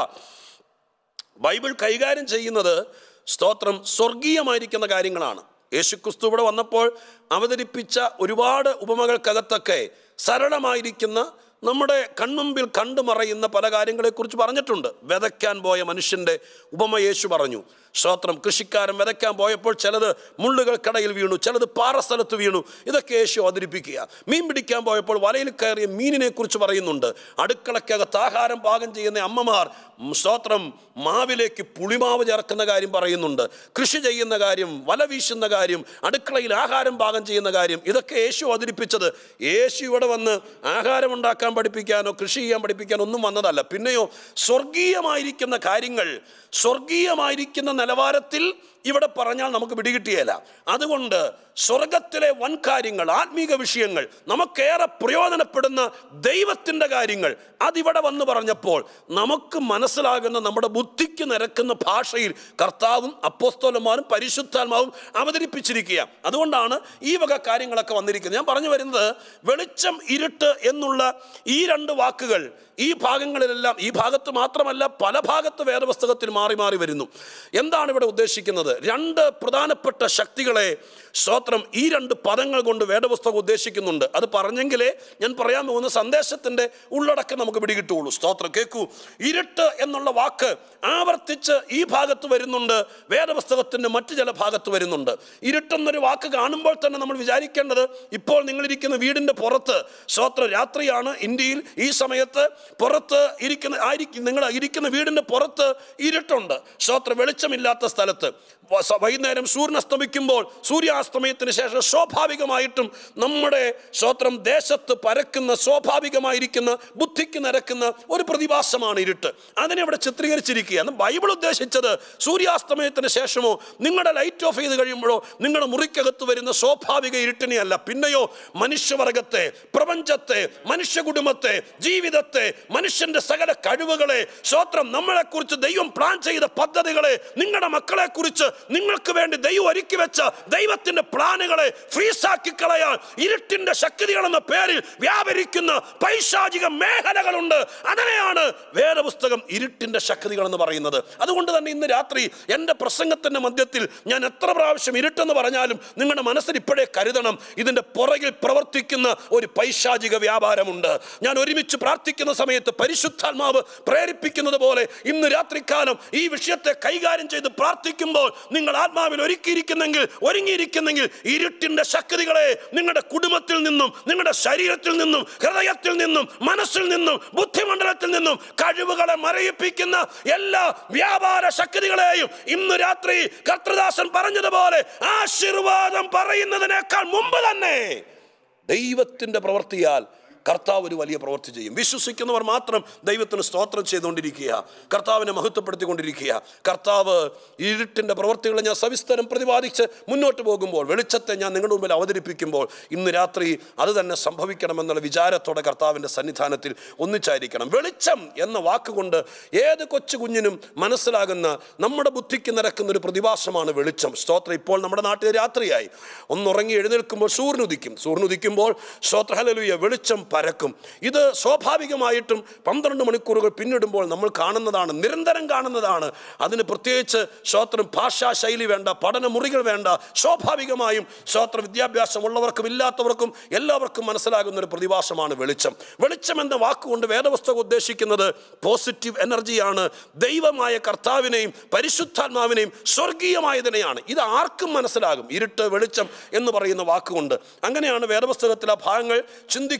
ബൈബിൾ കൈകാര്യം ചെയ്യുന്നത് സ്തോത്രം സ്വർഗീയമായിരിക്കുന്ന കാര്യങ്ങളാണ് യേശുക്രിസ്തു ഇവിടെ വന്നപ്പോൾ അവതരിപ്പിച്ച ഒരുപാട് ഉപമകൾക്കകത്തൊക്കെ സരളമായിരിക്കുന്ന നമ്മുടെ കൺമുമ്പിൽ കണ്ടുമറയുന്ന പല കാര്യങ്ങളെക്കുറിച്ച് പറഞ്ഞിട്ടുണ്ട് വിതയ്ക്കാൻ പോയ മനുഷ്യൻ്റെ ഉപമ യേശു പറഞ്ഞു സ്തോത്രം കൃഷിക്കാരൻ വിതയ്ക്കാൻ പോയപ്പോൾ ചിലത് മുള്ളുകൾക്കിടയിൽ വീണു ചിലത് പാറസ്ഥലത്ത് വീണു ഇതൊക്കെ യേശു അവതരിപ്പിക്കുക മീൻ പിടിക്കാൻ പോയപ്പോൾ വലയിൽ കയറിയ മീനിനെ കുറിച്ച് പറയുന്നുണ്ട് അടുക്കളക്കകത്ത് ആഹാരം പാകം ചെയ്യുന്ന അമ്മമാർ ഉം, സ്തോത്രം മാവിലേക്ക് പുളിമാവ് ചേർക്കുന്ന കാര്യം പറയുന്നുണ്ട് കൃഷി ചെയ്യുന്ന കാര്യം വല വീശുന്ന കാര്യം അടുക്കളയിൽ ആഹാരം പാകം ചെയ്യുന്ന കാര്യം ഇതൊക്കെ യേശു അവതരിപ്പിച്ചത് യേശു ഇവിടെ വന്ന് ആഹാരം ഉണ്ടാക്കാൻ പഠിപ്പിക്കാനോ കൃഷി ചെയ്യാൻ പഠിപ്പിക്കാനോ ഒന്നും വന്നതല്ല പിന്നെയോ സ്വർഗീയമായിരിക്കുന്ന കാര്യങ്ങൾ സ്വർഗീയമായിരിക്കുന്ന നിലവാരത്തിൽ ഇവിടെ പറഞ്ഞാൽ നമുക്ക് പിടികിട്ടിയല്ല അതുകൊണ്ട് സ്വർഗത്തിലെ വൻ കാര്യങ്ങൾ ആത്മീക വിഷയങ്ങൾ നമുക്കേറെ പ്രയോജനപ്പെടുന്ന ദൈവത്തിൻ്റെ കാര്യങ്ങൾ അതിവിടെ വന്ന് പറഞ്ഞപ്പോൾ നമുക്ക് മനസ്സിലാകുന്ന നമ്മുടെ ബുദ്ധിക്ക് നിരക്കുന്ന ഭാഷയിൽ കർത്താവും അപ്പോസ്തോലന്മാരും പരിശുദ്ധാത്മാവും അവതരിപ്പിച്ചിരിക്കുക അതുകൊണ്ടാണ് ഈ വക കാര്യങ്ങളൊക്കെ വന്നിരിക്കുന്നത് ഞാൻ പറഞ്ഞു വരുന്നത് വെളിച്ചം ഇരുട്ട് എന്നുള്ള ഈ രണ്ട് വാക്കുകൾ ഈ ഭാഗങ്ങളിലെല്ലാം ഈ ഭാഗത്ത് മാത്രമല്ല പല ഭാഗത്ത് വേദപുസ്തകത്തിൽ മാറി മാറി വരുന്നു എന്താണ് ഇവിടെ ഉദ്ദേശിക്കുന്നത് രണ്ട് പ്രധാനപ്പെട്ട ശക്തികളെ സ്തോത്രം ഈ രണ്ട് പദങ്ങൾ കൊണ്ട് വേദപുസ്തകം ഉദ്ദേശിക്കുന്നുണ്ട് അത് പറഞ്ഞെങ്കിലേ ഞാൻ പറയാൻ പോകുന്ന സന്ദേശത്തിൻ്റെ ഉള്ളടക്കം നമുക്ക് പിടികിട്ടുള്ളൂ സ്തോത്രം കേൾക്കൂ ഇരുട്ട് എന്നുള്ള വാക്ക് ആവർത്തിച്ച് ഈ ഭാഗത്ത് വരുന്നുണ്ട് വേദപുസ്തകത്തിൻ്റെ മറ്റു ചില ഭാഗത്ത് വരുന്നുണ്ട് ഇരുട്ടെന്നൊരു വാക്ക് കാണുമ്പോൾ തന്നെ നമ്മൾ വിചാരിക്കേണ്ടത് ഇപ്പോൾ നിങ്ങളിരിക്കുന്ന വീടിൻ്റെ പുറത്ത് സ്തോത്രം രാത്രിയാണ് ഇന്ത്യയിൽ ഈ സമയത്ത് പുറത്ത് ഇരിക്കുന്ന ആയിരിക്കും നിങ്ങൾ ഇരിക്കുന്ന വീടിൻ്റെ പുറത്ത് ഇരുട്ടുണ്ട് സ്തോത്രം വെളിച്ചമില്ലാത്ത സ്ഥലത്ത് വ- സ- വൈകുന്നേരം സൂര്യൻ അസ്തമിക്കുമ്പോൾ സൂര്യാസ്തമയത്തിന് ശേഷം സ്വാഭാവികമായിട്ടും നമ്മുടെ സ്തോത്രം ദേശത്ത് പരക്കുന്ന സ്വാഭാവികമായിരിക്കുന്ന ബുദ്ധിക്ക് നിരക്കുന്ന ഒരു പ്രതിഭാസമാണ് ഇരുട്ട് അതിനെ ഇവിടെ ചിത്രീകരിച്ചിരിക്കുക എന്ന് ബൈബിൾ ഉദ്ദേശിച്ചത് സൂര്യാസ്തമയത്തിന് ശേഷമോ നിങ്ങളുടെ ലൈറ്റ് ഓഫ് ചെയ്ത് കഴിയുമ്പോഴോ നിങ്ങളുടെ മുറിക്കകത്ത് വരുന്ന സ്വാഭാവിക ഇരുട്ടിനെയല്ല പിന്നെയോ മനുഷ്യവർഗത്തെ പ്രപഞ്ചത്തെ മനുഷ്യ കുടുംബത്തെ ജീവിതത്തെ മനുഷ്യന്റെ സകല കഴിവുകളെ സ്വത്രം നമ്മളെക്കുറിച്ച് ദൈവം പ്ലാൻ ചെയ്ത പദ്ധതികളെ നിങ്ങളുടെ മക്കളെ കുറിച്ച് നിങ്ങൾക്ക് വേണ്ടി ദൈവം ഒരുക്കി വെച്ച ദൈവത്തിന്റെ പ്ലാനുകളെ ഫ്രീസാക്കി കളയാൻ ഇരുട്ടിന്റെ ശക്തികൾ എന്ന പേരിൽ വ്യാപരിക്കുന്ന പൈശാചിക മേഖലകളുണ്ട് അതിനെയാണ് വേദപുസ്തകം ഇരുട്ടിന്റെ ശക്തികൾ എന്ന് പറയുന്നത് അതുകൊണ്ട് തന്നെ ഇന്ന് രാത്രി എൻ്റെ പ്രസംഗത്തിന്റെ മധ്യത്തിൽ ഞാൻ എത്ര പ്രാവശ്യം ഇരുട്ടെന്ന് പറഞ്ഞാലും നിങ്ങളുടെ മനസ്സിൽ ഇപ്പോഴേ കരുതണം ഇതിന്റെ പുറകിൽ പ്രവർത്തിക്കുന്ന ഒരു പൈശാചിക വ്യാപാരമുണ്ട് ഞാൻ ഒരുമിച്ച് പ്രാർത്ഥിക്കുന്ന സമയത്ത് പരിശുദ്ധാത്മാവ് പ്രേരിപ്പിക്കുന്നത് പോലെ ഇന്ന് രാത്രികാലം ഈ വിഷയത്തെ കൈകാര്യം ചെയ്ത് പ്രാർത്ഥിക്കുമ്പോൾ നിങ്ങൾ ആത്മാവിൽ ഒരുക്കിയിരിക്കുന്നെങ്കിൽ ഒരുങ്ങിയിരിക്കുന്നെങ്കിൽ ഇരുട്ടിന്റെ ശക്തികളെ നിങ്ങളുടെ കുടുംബത്തിൽ നിന്നും നിങ്ങളുടെ ശരീരത്തിൽ നിന്നും ഹൃദയത്തിൽ നിന്നും മനസ്സിൽ നിന്നും ബുദ്ധിമണ്ഡലത്തിൽ നിന്നും കഴിവുകളെ മറയിപ്പിക്കുന്ന എല്ലാ വ്യാപാര ശക്തികളെയും ഇന്ന് രാത്രി കർത്തൃദാസൻ പറഞ്ഞതുപോലെ ആശീർവാദം പറയുന്നതിനേക്കാൾ മുമ്പ് തന്നെ ദൈവത്തിന്റെ പ്രവൃത്തിയാൽ കർത്താവ് ഒരു വലിയ പ്രവൃത്തി ചെയ്യും വിശ്വസിക്കുന്നവർ മാത്രം ദൈവത്തിന് സ്തോത്രം ചെയ്തുകൊണ്ടിരിക്കുക കർത്താവിനെ മഹത്വപ്പെടുത്തിക്കൊണ്ടിരിക്കുക കർത്താവ് ഇരുട്ടിൻ്റെ പ്രവൃത്തികളെ ഞാൻ സവിസ്തരം പ്രതിപാദിച്ച് മുന്നോട്ട് പോകുമ്പോൾ വെളിച്ചത്തെ ഞാൻ നിങ്ങളുടെ മുമ്പിൽ അവതരിപ്പിക്കുമ്പോൾ ഇന്ന് രാത്രി അത് തന്നെ സംഭവിക്കണമെന്നുള്ള വിചാരത്തോടെ കർത്താവിൻ്റെ സന്നിധാനത്തിൽ ഒന്നിച്ചായിരിക്കണം വെളിച്ചം എന്ന വാക്കുകൊണ്ട് ഏത് കൊച്ചു കുഞ്ഞിനും മനസ്സിലാകുന്ന നമ്മുടെ ബുദ്ധിക്ക് നിരക്കുന്ന ഒരു പ്രതിഭാസമാണ് വെളിച്ചം സ്തോത്രം ഇപ്പോൾ നമ്മുടെ നാട്ടിൽ രാത്രിയായി ഒന്നുറങ്ങി എഴുന്നേൽക്കുമ്പോൾ സൂര്യനുദിക്കും സൂര്യനുദിക്കുമ്പോൾ സ്തോത്രഹലലുയ വെളിച്ചം പരക്കും ഇത് സ്വാഭാവികമായിട്ടും പന്ത്രണ്ട് മണിക്കൂറുകൾ പിന്നിടുമ്പോൾ നമ്മൾ കാണുന്നതാണ് നിരന്തരം കാണുന്നതാണ് അതിന് പ്രത്യേകിച്ച് സ്തോത്രം ഭാഷാ ശൈലി വേണ്ട പഠന മുറികൾ വേണ്ട സ്വാഭാവികമായും സ്തോത്ര വിദ്യാഭ്യാസം ഉള്ളവർക്കും ഇല്ലാത്തവർക്കും എല്ലാവർക്കും മനസ്സിലാകുന്ന ഒരു പ്രതിഭാസമാണ് വെളിച്ചം വെളിച്ചം എന്ന വാക്കുകൊണ്ട് വേദപുസ്തകം ഉദ്ദേശിക്കുന്നത് പോസിറ്റീവ് എനർജിയാണ് ദൈവമായ കർത്താവിനെയും പരിശുദ്ധാത്മാവിനെയും സ്വർഗീയമായതിനെയാണ് ഇത് ആർക്കും മനസ്സിലാകും ഇരുട്ട് വെളിച്ചം എന്ന് പറയുന്ന വാക്കുകൊണ്ട് അങ്ങനെയാണ് വേദപുസ്തകത്തിലെ ഭാഗങ്ങൾ ചിന്തിക്കുകയും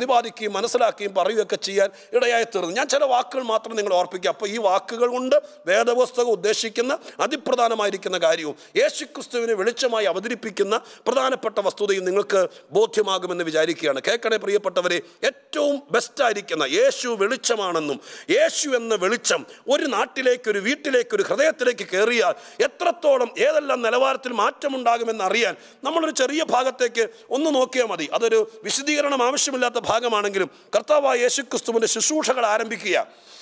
പ്രതിപാദിക്കുകയും മനസ്സിലാക്കുകയും പറയുകയൊക്കെ ചെയ്യാൻ ഇടയായി തീർന്നു ഞാൻ ചില വാക്കുകൾ മാത്രം നിങ്ങൾ ഓർപ്പിക്കുക അപ്പോൾ ഈ വാക്കുകൾ കൊണ്ട് വേദപുസ്തകം ഉദ്ദേശിക്കുന്ന അതിപ്രധാനമായിരിക്കുന്ന കാര്യവും യേശുക്രിസ്തുവിനെ വെളിച്ചമായി അവതരിപ്പിക്കുന്ന പ്രധാനപ്പെട്ട വസ്തുതയും നിങ്ങൾക്ക് ബോധ്യമാകുമെന്ന് വിചാരിക്കുകയാണ് കേൾക്കണേ പ്രിയപ്പെട്ടവരെ ഏറ്റവും ബെസ്റ്റായിരിക്കുന്ന യേശു വെളിച്ചമാണെന്നും യേശു എന്ന വെളിച്ചം ഒരു നാട്ടിലേക്ക് ഒരു വീട്ടിലേക്ക് ഒരു ഹൃദയത്തിലേക്ക് കയറിയാൽ എത്രത്തോളം ഏതെല്ലാം നിലവാരത്തിൽ മാറ്റമുണ്ടാകുമെന്ന് അറിയാൻ നമ്മളൊരു ചെറിയ ഭാഗത്തേക്ക് ഒന്ന് നോക്കിയാൽ മതി അതൊരു വിശദീകരണം ആവശ്യമില്ലാത്ത ഭാഗമാണെങ്കിലും കർത്താവായ യേശുക്രിസ്തുവിൻ്റെ ശുശ്രൂഷകൾ ആരംഭിക്കുക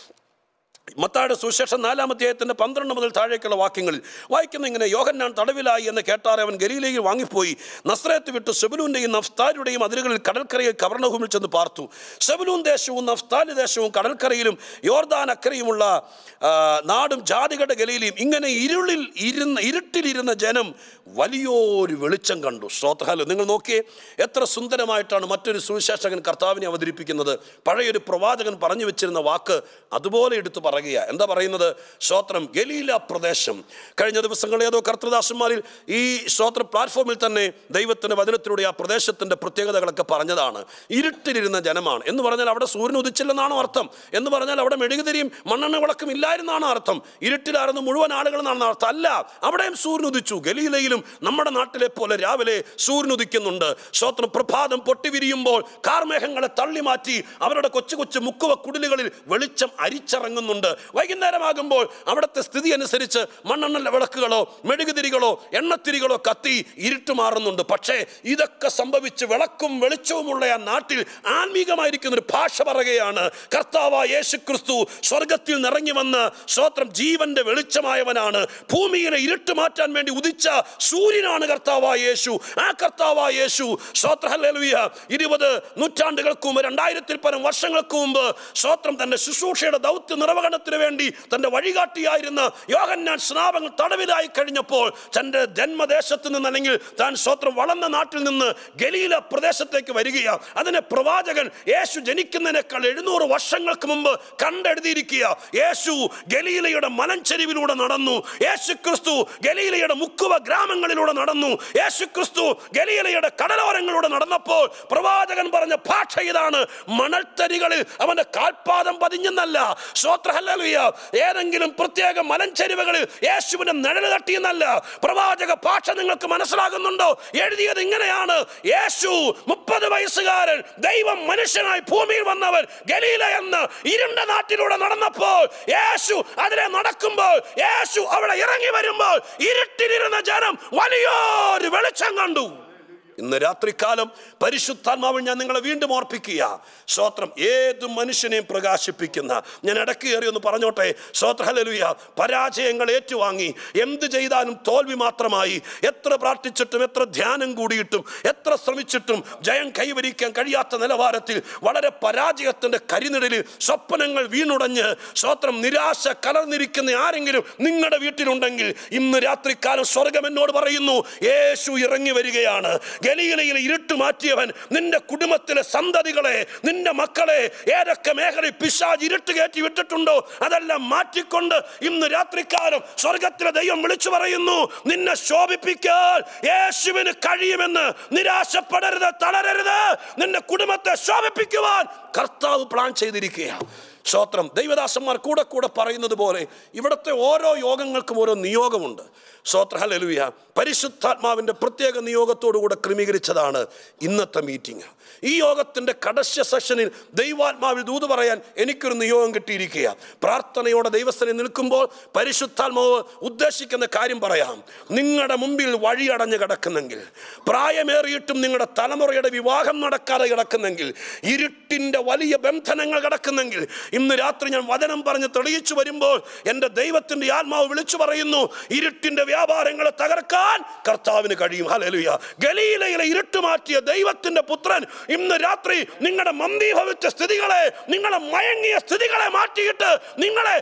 മത്തായുടെ സുശേഷം നാലാം അധ്യായത്തിൻ്റെ പന്ത്രണ്ട് മുതൽ താഴേക്കുള്ള വാക്യങ്ങളിൽ വായിക്കുന്ന ഇങ്ങനെ യോഹന്നാൻ തടവിലായി എന്ന് കേട്ടാറെ അവൻ ഗലീലയിൽ വാങ്ങിപ്പോയി നസ്രയത്ത് വിട്ട് സെബുലൂൻ്റെയും നഫ്താലിയുടെയും അതിരുകളിൽ കടൽക്കരയിൽ കവർണഭൂമിൽ ചെന്ന് പാർത്തു സെബുലൂൻ ദേശവും നഫ്താലി ദേശവും കടൽക്കരയിലും യോർദാൻ അക്കരയുമുള്ള ആ, നാടും ജാതികളുടെ ഗലയിലും ഇങ്ങനെ ഇരുളിൽ ഇരുന്ന ഇരുട്ടിലിരുന്ന ജനം വലിയൊരു വെളിച്ചം കണ്ടു ശ്രോത്രഹാലോ നിങ്ങൾ നോക്കിയേ എത്ര സുന്ദരമായിട്ടാണ് മറ്റൊരു സുവിശേഷകൻ കർത്താവിനെ അവതരിപ്പിക്കുന്നത് പഴയൊരു പ്രവാചകൻ പറഞ്ഞു വെച്ചിരുന്ന വാക്ക് അതുപോലെ എടുത്തു പറയുക എന്താ പറയുന്നത് സ്തോത്രം ഗലീല പ്രദേശം കഴിഞ്ഞ ദിവസങ്ങളിൽ ഏതോ കർത്തൃദാസന്മാരിൽ ഈ സ്തോത്ര പ്ലാറ്റ്ഫോമിൽ തന്നെ ദൈവത്തിൻ്റെ വചനത്തിലൂടെ ആ പ്രദേശത്തിൻ്റെ പ്രത്യേകതകളൊക്കെ പറഞ്ഞതാണ് ഇരുട്ടിലിരുന്ന ജനമാണ് എന്ന് പറഞ്ഞാൽ അവിടെ സൂര്യൻ ഉദിച്ചില്ലെന്നാണോ അർത്ഥം എന്ന് പറഞ്ഞാൽ അവിടെ മെഴുകുതിരിയും മണ്ണെണ്ണ വിളക്കും ഇല്ലായിരുന്നാണ് അർത്ഥം ഇരുട്ടിലായിരുന്നു മുഴുവൻ ആളുകളെന്നാണ് അർത്ഥം അല്ല അവിടെയും സൂര്യൻ ഉദിച്ചു ഗലീലയിലും നമ്മുടെ നാട്ടിലെ പോലെ രാവിലെ സൂര്യൻ ഉദിക്കുന്നുണ്ട് സ്തോത്രം പ്രഭാതം പൊട്ടിവിരിയുമ്പോൾ കാർമേഘങ്ങളെ തള്ളി മാറ്റി അവരുടെ കൊച്ചു കൊച്ചു മുക്കുവ കുടിലുകളിൽ വെളിച്ചം അരിച്ചിറങ്ങുന്നുണ്ട് വൈകുന്നേരമാകുമ്പോൾ അവിടുത്തെ സ്ഥിതി അനുസരിച്ച് മണ്ണെണ്ണ വിളക്കുകളോ മെഴുകുതിരികളോ എണ്ണത്തിരികളോ കത്തി ഇരുട്ട് മാറുന്നുണ്ട് പക്ഷേ ഇതൊക്കെ സംഭവിച്ച് വിളക്കും വെളിച്ചവുമുള്ള ആ നാട്ടിൽ ആത്മീകമായിരിക്കുന്ന ഒരു ഭാഷ പറയുകയാണ് കർത്താവായ യേശു ക്രിസ്തു സ്വർഗത്തിൽ നിറങ്ങി വന്ന് സ്വോത്രം ജീവന്റെ വെളിച്ചമായവനാണ് ഭൂമിയിലെ ഇരുട്ട് മാറ്റാൻ വേണ്ടി ഉദിച്ച സൂര്യനാണ് കർത്താവായ യേശു ആ കർത്താവായ യേശു സ്വോത്ര ഹല്ലേലൂയ ഇരുപത് നൂറ്റാണ്ടുകൾക്ക് മുമ്പ് രണ്ടായിരത്തിൽ പരം വർഷങ്ങൾക്ക് മുമ്പ് സ്വോത്രം തന്റെ ശുശ്രൂഷയുടെ ദൗത്യ നിർവഹണത്തിന് വേണ്ടി തന്റെ വഴികാട്ടിയായിരുന്ന യോഹന്നാൻ സ്നാപങ്ങൾ തടവിലായി കഴിഞ്ഞപ്പോൾ തന്റെ ജന്മദേശത്ത് നിന്ന് അല്ലെങ്കിൽ താൻ സ്വത്രം വളർന്ന നാട്ടിൽ നിന്ന് ഗലീല പ്രദേശത്തേക്ക് വരികയാണ് അതിനെ പ്രവാചകൻ യേശു ജനിക്കുന്നതിനേക്കാൾ എഴുന്നൂറ് വർഷങ്ങൾക്ക് മുമ്പ് കണ്ടെഴുതിയിരിക്കുക യേശു ഗലീലയുടെ മലഞ്ചെരിവിലൂടെ നടന്നു യേശു ക്രിസ്തു ഗലീലയുടെ മുക്കുവ ഗ്രാമങ്ങളിലൂടെ നടന്നു യേശു ക്രിസ്തു ഗലീലയുടെ കടലോരങ്ങളിലൂടെ നടന്നപ്പോൾ പ്രവാചകൻ പറഞ്ഞ ഭാഷ ഇതാണ് മണൽത്തരികളിൽ അവന്റെ കാൽപാദം പതിഞ്ഞെന്നല്ല ശ്രോത്രഹല്ലുയ ഏതെങ്കിലും പ്രത്യേക മലഞ്ചെരിവുകളിൽ യേശുവിന്റെ നിഴൽ തട്ടിയെന്നല്ല പ്രവാചക ഭാഷ നിങ്ങൾക്ക് മനസ്സിലാകുന്നുണ്ടോ എഴുതിയത് ഇങ്ങനെയാണ് യേശു മുപ്പത് വയസ്സുകാരൻ ദൈവം മനുഷ്യനായി ഭൂമിയിൽ വന്നവൻ ഗലീല എന്ന് ഇരുണ്ട നാട്ടിലൂടെ നടന്നപ്പോൾ യേശു അതിലെ നടക്കുമ്പോൾ യേശു അവിടെ ഇറങ്ങി വരുമ്പോൾ ഇരുട്ടിലിരുന്ന ജനം വലിയൊരു വെളിച്ചം കണ്ടു ഇന്ന് രാത്രികാലം പരിശുദ്ധാത്മാവിൽ ഞാൻ നിങ്ങളെ വീണ്ടും ഓർപ്പിക്കുക സ്തോത്രം ഏത് മനുഷ്യനെയും പ്രകാശിപ്പിക്കുന്ന ഞാൻ ഇടയ്ക്ക് കയറി ഒന്ന് പറഞ്ഞോട്ടെ സ്തോത്ര ഹല്ലേലൂയ പരാജയങ്ങൾ ഏറ്റുവാങ്ങി എന്ത് ചെയ്താലും തോൽവി മാത്രമായി എത്ര പ്രാർത്ഥിച്ചിട്ടും എത്ര ധ്യാനം കൂടിയിട്ടും എത്ര ശ്രമിച്ചിട്ടും ജയം കൈവരിക്കാൻ കഴിയാത്ത നിലവാരത്തിൽ വളരെ പരാജയത്തിൻ്റെ കരിനിഴലിൽ സ്വപ്നങ്ങൾ വീണുടഞ്ഞ് സ്തോത്രം നിരാശ കലർന്നിരിക്കുന്ന ആരെങ്കിലും നിങ്ങളുടെ വീട്ടിലുണ്ടെങ്കിൽ ഇന്ന് രാത്രികാലം സ്വർഗം എന്നോട് പറയുന്നു യേശു ഇറങ്ങി വരികയാണ് ഗലീലയിൽ ഇരുട്ട് മാറ്റിയവൻ നിന്റെ കുടുംബത്തിലെ സന്തതികളെ നിന്റെ മക്കളെ ഏതൊക്കെ മേഖലയിൽ പിശാജ് ഇരുട്ട് കയറ്റി വിട്ടിട്ടുണ്ടോ അതെല്ലാം മാറ്റിക്കൊണ്ട് ഇന്ന് രാത്രിക്കാലം സ്വർഗത്തിലെ ദൈവം വിളിച്ചു പറയുന്നു നിന്നെ ശോഭിപ്പിക്കാൻ യേശുവിന് കഴിയുമെന്ന് നിരാശപ്പെടരുത് തളരരുത് നിന്റെ കുടുംബത്തെ ശോഭിപ്പിക്കുവാൻ കർത്താവ് പ്ലാൻ ചെയ്തിരിക്കുകയാണ് സ്തോത്രം ദൈവദാസന്മാർ കൂടെ കൂടെ പറയുന്നത് പോലെ ഇവിടുത്തെ ഓരോ യോഗങ്ങൾക്കും ഓരോ നിയോഗമുണ്ട് സ്തോത്ര ഹല്ലേലൂയ പരിശുദ്ധാത്മാവിൻ്റെ പ്രത്യേക നിയോഗത്തോടുകൂടെ ക്രമീകരിച്ചതാണ് ഇന്നത്തെ മീറ്റിംഗ് ഈ യോഗത്തിൻ്റെ കടശ്യ സെഷനിൽ ദൈവാത്മാവിൽ ദൂത് പറയാൻ എനിക്കൊരു നിയോഗം കിട്ടിയിരിക്കുക പ്രാർത്ഥനയോടെ ദൈവസ്ഥനെ നിൽക്കുമ്പോൾ പരിശുദ്ധാത്മാവ് ഉദ്ദേശിക്കുന്ന കാര്യം പറയാം നിങ്ങളുടെ മുമ്പിൽ വഴി അടഞ്ഞു കിടക്കുന്നെങ്കിൽ പ്രായമേറിയിട്ടും നിങ്ങളുടെ തലമുറയുടെ വിവാഹം നടക്കാതെ കിടക്കുന്നെങ്കിൽ ഇരുട്ടിൻ്റെ വലിയ ബന്ധനങ്ങൾ കിടക്കുന്നെങ്കിൽ ഇന്ന് രാത്രി ഞാൻ വചനം പറഞ്ഞ് തെളിയിച്ചു വരുമ്പോൾ എൻ്റെ ദൈവത്തിൻ്റെ ആത്മാവ് വിളിച്ചു പറയുന്നു ഇരുട്ടിൻ്റെ വ്യാപാരങ്ങളെ തകർക്കാൻ കർത്താവിന് കഴിയും ഹല്ലേലൂയ ഗലീലയിലെ ഇരുട്ട് മാറ്റിയ ദൈവത്തിൻ്റെ പുത്രൻ ഇന്ന് രാത്രി നിങ്ങളുടെ മന്ദീഭവിച്ച സ്ഥിതികളെ നിങ്ങളെ മയങ്ങിയ സ്ഥിതികളെ മാറ്റിയിട്ട് നിങ്ങളെ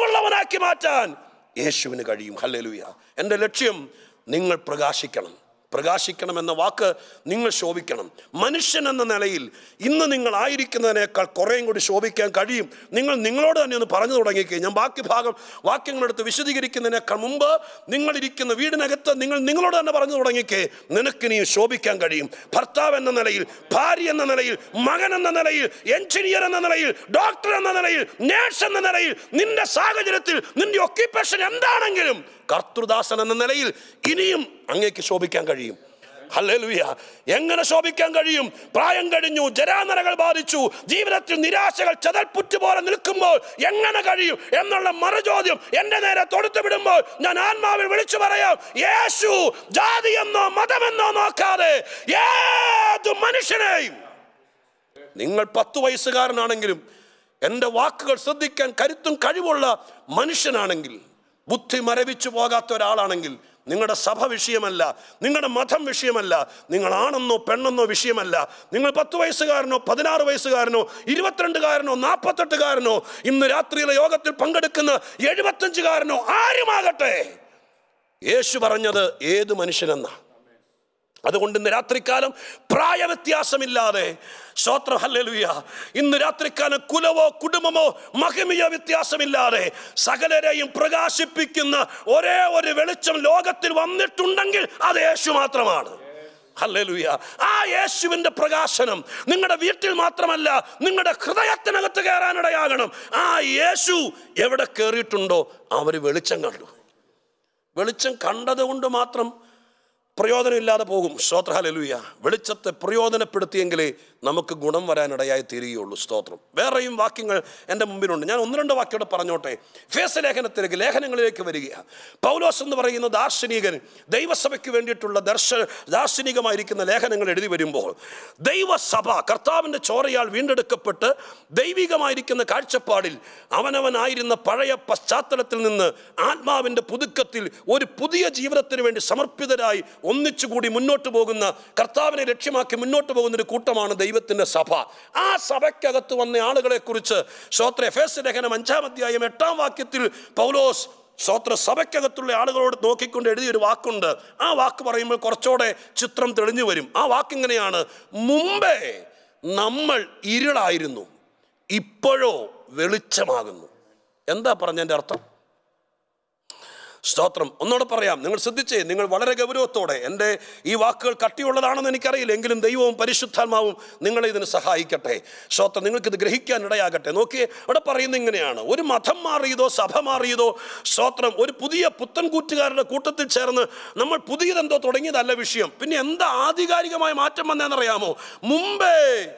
ആർജവമുള്ളവനാക്കി മാറ്റാൻ യേശുവിന് കഴിയും ഹല്ലേലൂയ എൻ്റെ ലക്ഷ്യം നിങ്ങൾ പ്രകാശിക്കണം പ്രകാശിക്കണമെന്ന വാക്ക് നിങ്ങൾ ശോഭിക്കണം മനുഷ്യൻ എന്ന നിലയിൽ ഇന്ന് നിങ്ങൾ ആയിരിക്കുന്നതിനേക്കാൾ കുറേയും കൂടി ശോഭിക്കാൻ കഴിയും നിങ്ങൾ നിങ്ങളോട് തന്നെ ഒന്ന് പറഞ്ഞു തുടങ്ങിക്കേ ഞാൻ ബാക്കി ഭാഗം വാക്യങ്ങളെടുത്ത് വിശദീകരിക്കുന്നതിനേക്കാൾ മുമ്പ് നിങ്ങളിരിക്കുന്ന വീടിനകത്ത് നിങ്ങൾ നിങ്ങളോട് തന്നെ പറഞ്ഞു തുടങ്ങിക്കേ നിനക്കിനി ശോഭിക്കാൻ കഴിയും ഭർത്താവ് എന്ന നിലയിൽ ഭാര്യ എന്ന നിലയിൽ മകൻ എന്ന നിലയിൽ എഞ്ചിനീയർ എന്ന നിലയിൽ ഡോക്ടർ എന്ന നിലയിൽ നേഴ്സ് എന്ന നിലയിൽ നിന്റെ സാഹചര്യത്തിൽ നിന്റെ ഒക്യുപ്പേഷൻ എന്താണെങ്കിലും കർത്തൃദാസൻ എന്ന നിലയിൽ ഇനിയും അങ്ങേക്ക് ശോഭിക്കാൻ കഴിയും ഹല്ലേലൂയ എങ്ങനെ ശോഭിക്കാൻ കഴിയും പ്രായം കഴിഞ്ഞു ജരാനരകൾ ബാധിച്ചു ജീവിതത്തിൽ നിരാശകൾ ചതൽപുറ്റ് പോലെ നിൽക്കുമ്പോൾ എങ്ങനെ കഴിയും എന്നുള്ള മറുചോദ്യം എന്റെ നേരെ തൊടുത്തു വിടുമ്പോൾ ഞാൻ ആത്മാവിൽ വിളിച്ചു പറയാം യേശു ജാതിയെന്നോ മതമെന്നോ നോക്കാതെ ഏത് മനുഷ്യനെയും നിങ്ങൾ പത്ത് വയസ്സുകാരനാണെങ്കിലും എൻ്റെ വാക്കുകൾ ശ്രദ്ധിക്കാൻ കരുത്തും കഴിവുള്ള മനുഷ്യനാണെങ്കിൽ ബുദ്ധി മരവിച്ചു പോകാത്ത ഒരാളാണെങ്കിൽ നിങ്ങളുടെ സഭ വിഷയമല്ല നിങ്ങളുടെ മതം വിഷയമല്ല നിങ്ങളാണെന്നോ പെണ്ണെന്നോ വിഷയമല്ല നിങ്ങൾ പത്ത് വയസ്സുകാരനോ പതിനാറ് വയസ്സുകാരനോ ഇരുപത്തിരണ്ടുകാരനോ നാൽപ്പത്തെട്ടുകാരനോ ഇന്ന് രാത്രിയിലെ യോഗത്തിൽ പങ്കെടുക്കുന്ന എഴുപത്തഞ്ചുകാരനോ ആരുമാകട്ടെ യേശു പറഞ്ഞത് ഏത് മനുഷ്യനെന്നാ അതുകൊണ്ട് ഇന്ന് രാത്രിക്കാലം പ്രായവ്യത്യാസമില്ലാതെ സ്തോത്രം ഹല്ലേലൂയ ഇന്ന് രാത്രിക്കാലം കുലവോ കുടുംബമോ മഹിമയോ വ്യത്യാസമില്ലാതെ സകലരെയും പ്രകാശിപ്പിക്കുന്ന ഒരേ ഒരു വെളിച്ചം ലോകത്തിൽ വന്നിട്ടുണ്ടെങ്കിൽ അത് യേശു മാത്രമാണ് ഹല്ലേലൂയ ആ യേശുവിന്റെ പ്രകാശനം നിങ്ങളുടെ വീട്ടിൽ മാത്രമല്ല നിങ്ങളുടെ ഹൃദയത്തിനകത്ത് കയറാനിടയാകണം ആ യേശു എവിടെ കയറിയിട്ടുണ്ടോ അവർ വെളിച്ചം കണ്ടു വെളിച്ചം കണ്ടത് കൊണ്ട് മാത്രം പ്രയോജനമില്ലാതെ പോകും സ്തോത്രഹലലുയ വെളിച്ചത്തെ പ്രയോജനപ്പെടുത്തിയെങ്കിലേ നമുക്ക് ഗുണം വരാനിടയായി തീരുകയുള്ളൂ സ്തോത്രം വേറെയും വാക്യങ്ങൾ എൻ്റെ മുമ്പിലുണ്ട് ഞാൻ ഒന്ന് രണ്ട് വാക്യോടെ പറഞ്ഞോട്ടെ ഫേസ് ലേഖനത്തിലേക്ക് ലേഖനങ്ങളിലേക്ക് വരികയാണ് പൗലോസ് എന്ന് പറയുന്ന ദാർശനികൻ ദൈവസഭയ്ക്ക് വേണ്ടിയിട്ടുള്ള ദർശ ദാർശനികമായിരിക്കുന്ന ലേഖനങ്ങൾ എഴുതി വരുമ്പോൾ ദൈവസഭ കർത്താവിൻ്റെ ചോരയാൽ വീണ്ടെടുക്കപ്പെട്ട് ദൈവികമായിരിക്കുന്ന കാഴ്ചപ്പാടിൽ അവനവനായിരുന്ന പഴയ പശ്ചാത്തലത്തിൽ നിന്ന് ആത്മാവിൻ്റെ പുതുക്കത്തിൽ ഒരു പുതിയ ജീവിതത്തിന് വേണ്ടി സമർപ്പിതരായി ഒന്നിച്ചുകൂടി മുന്നോട്ട് പോകുന്ന കർത്താവിനെ ലക്ഷ്യമാക്കി മുന്നോട്ട് പോകുന്ന ഒരു കൂട്ടമാണ് ദൈവത്തിൻ്റെ സഭ ആ സഭയ്ക്കകത്ത് വന്ന ആളുകളെ കുറിച്ച് ശ്രോത്ര എഫ് എസ് ലേഖനം അഞ്ചാം അധ്യായം എട്ടാം വാക്യത്തിൽ പൗലോസ് സ്വത്ര സഭയ്ക്കകത്തുള്ള ആളുകളോട് നോക്കിക്കൊണ്ട് എഴുതിയൊരു വാക്കുണ്ട് ആ വാക്ക് പറയുമ്പോൾ കുറച്ചുകൂടെ ചിത്രം തെളിഞ്ഞു വരും ആ വാക്കിങ്ങനെയാണ് മുമ്പേ നമ്മൾ ഇരുളായിരുന്നു ഇപ്പോഴോ വെളിച്ചമാകുന്നു എന്താ പറഞ്ഞതിൻ്റെ അർത്ഥം സ്തോത്രം ഒന്നുകൂടെ പറയാം നിങ്ങൾ ശ്രദ്ധിച്ചേ നിങ്ങൾ വളരെ ഗൗരവത്തോടെ എൻ്റെ ഈ വാക്കുകൾ കട്ടിയുള്ളതാണെന്ന് എനിക്കറിയില്ല എങ്കിലും ദൈവവും പരിശുദ്ധാത്മാവും നിങ്ങളെ ഇതിന് സഹായിക്കട്ടെ സ്തോത്രം നിങ്ങൾക്കിത് ഗ്രഹിക്കാൻ ഇടയാകട്ടെ നോക്കിയേ അവിടെ പറയുന്നത് ഇങ്ങനെയാണ് ഒരു മതം മാറിയതോ സഭ മാറിയതോ സ്തോത്രം ഒരു പുതിയ പുത്തൻകൂറ്റുകാരുടെ കൂട്ടത്തിൽ ചേർന്ന് നമ്മൾ പുതിയതെന്തോ തുടങ്ങിയതല്ല വിഷയം പിന്നെ എന്താ ആധികാരികമായ മാറ്റം വന്നതെന്നറിയാമോ മുമ്പേ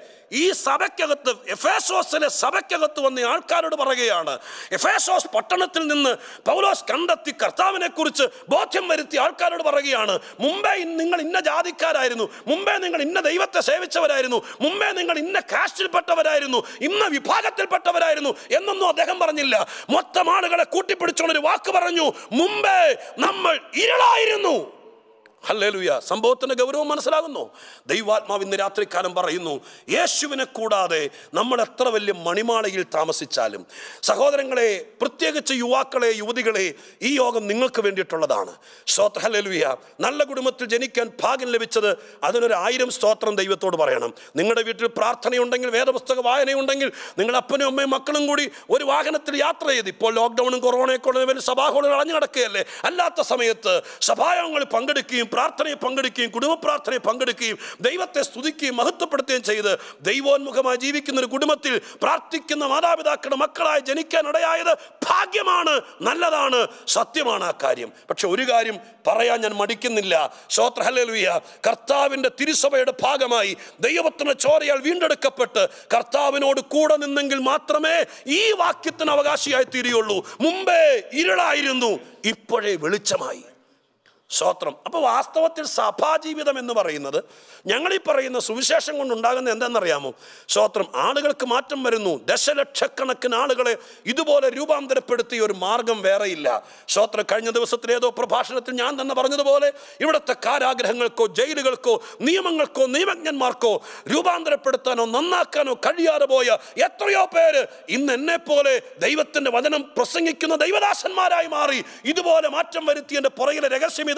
ഈ സഭയ്ക്കകത്ത് എഫേസോസിലെ സഭയ്ക്കകത്ത് വന്ന ആൾക്കാരോട് പറയുകയാണ് എഫേസോസ് പട്ടണത്തിൽ നിന്ന് പൗലോസ് കണ്ടെത്തി കർത്താവിനെ കുറിച്ച് ബോധ്യം വരുത്തിയ ആൾക്കാരോട് പറയുകയാണ് മുമ്പേ ഇൻ- നിങ്ങൾ ഇന്ന ജാതിക്കാരായിരുന്നു മുമ്പേ നിങ്ങൾ ഇന്ന ദൈവത്തെ സേവിച്ചവരായിരുന്നു മുമ്പേ നിങ്ങൾ ഇന്ന കാസ്റ്റിൽപ്പെട്ടവരായിരുന്നു ഇന്ന വിഭാഗത്തിൽപ്പെട്ടവരായിരുന്നു എന്നൊന്നും അദ്ദേഹം പറഞ്ഞില്ല മൊത്തം ആളുകളെ കൂട്ടിപ്പിടിച്ചുകൊണ്ട് ഒരു വാക്ക് പറഞ്ഞു മുമ്പേ നമ്മൾ ഇരുളായിരുന്നു ഹല്ലേലൂയ സംഭവത്തിന്റെ ഗൗരവം മനസ്സിലാകുന്നു ദൈവാത്മാവ് ഇന്ന് രാത്രിക്കാലം പറയുന്നു യേശുവിനെ കൂടാതെ നമ്മൾ എത്ര വലിയ മണിമാളയിൽ താമസിച്ചാലും സഹോദരങ്ങളെ പ്രത്യേകിച്ച് യുവാക്കളെ യുവതികളെ ഈ യോഗം നിങ്ങൾക്ക് വേണ്ടിയിട്ടുള്ളതാണ് സ്തോത്ര ഹല്ലേലൂയ നല്ല കുടുംബത്തിൽ ജനിക്കാൻ ഭാഗ്യം ലഭിച്ചത് അതിനൊരു ആയിരം സ്തോത്രം ദൈവത്തോട് പറയണം നിങ്ങളുടെ വീട്ടിൽ പ്രാർത്ഥനയുണ്ടെങ്കിൽ വേദപുസ്തക വായനയുണ്ടെങ്കിൽ നിങ്ങൾ അപ്പനും അമ്മയും മക്കളും കൂടി ഒരു വാഹനത്തിൽ യാത്ര ചെയ്ത് ഇപ്പോൾ ലോക്ക്ഡൗണും കൊറോണയൊക്കെ ഉള്ളവർ സഭാഹോളുകൾ അടഞ്ഞു കിടക്കുകയല്ലേ അല്ലാത്ത സമയത്ത് സഭായോഗങ്ങളിൽ പങ്കെടുക്കുകയും പ്രാർത്ഥനയിൽ പങ്കെടുക്കുകയും കുടുംബ പ്രാർത്ഥനയിൽ പങ്കെടുക്കുകയും ദൈവത്തെ സ്തുതിക്കുകയും മഹത്വപ്പെടുത്തുകയും ചെയ്ത് ദൈവോന്മുഖമായി ജീവിക്കുന്ന ഒരു കുടുംബത്തിൽ പ്രാർത്ഥിക്കുന്ന മാതാപിതാക്കളുടെ മക്കളായി ജനിക്കാൻ ഇടയായത് ഭാഗ്യമാണ് നല്ലതാണ് സത്യമാണ് ആ കാര്യം പക്ഷെ ഒരു കാര്യം പറയാൻ ഞാൻ മടിക്കുന്നില്ല ശ്രോത്രഹല്ലുയ കർത്താവിൻ്റെ തിരുസഭയുടെ ഭാഗമായി ദൈവത്തിന് ചോരയാൽ വീണ്ടെടുക്കപ്പെട്ട് കർത്താവിനോട് കൂടെ നിന്നെങ്കിൽ മാത്രമേ ഈ വാക്യത്തിന് അവകാശിയായി തീരുകയുള്ളൂ മുമ്പേ ഇരുളായിരുന്നു ഇപ്പോഴേ വെളിച്ചമായി സ്തോത്രം അപ്പോൾ വാസ്തവത്തിൽ സഭാജീവിതം എന്ന് പറയുന്നത് ഞങ്ങളീ പറയുന്ന സുവിശേഷം കൊണ്ടുണ്ടാകുന്ന എന്താണെന്നറിയാമോ സ്തോത്രം ആളുകൾക്ക് മാറ്റം വരുന്നു ദശലക്ഷക്കണക്കിന് ആളുകളെ ഇതുപോലെ രൂപാന്തരപ്പെടുത്തിയ ഒരു മാർഗം വേറെയില്ല സ്തോത്രം കഴിഞ്ഞ ദിവസത്തിൽ ഏതോ പ്രഭാഷണത്തിൽ ഞാൻ തന്നെ പറഞ്ഞതുപോലെ ഇവിടുത്തെ കാരാഗ്രഹങ്ങൾക്കോ ജയിലുകൾക്കോ നിയമങ്ങൾക്കോ നിയമജ്ഞന്മാർക്കോ രൂപാന്തരപ്പെടുത്താനോ നന്നാക്കാനോ കഴിയാതെ പോയ എത്രയോ പേര് ഇന്ന് എന്നെ പോലെ ദൈവത്തിന്റെ വചനം പ്രസംഗിക്കുന്ന ദൈവദാസന്മാരായി മാറി ഇതുപോലെ മാറ്റം വരുത്തിയതിന്റെ പുറകിലെ രഹസ്യം ഇതാണ്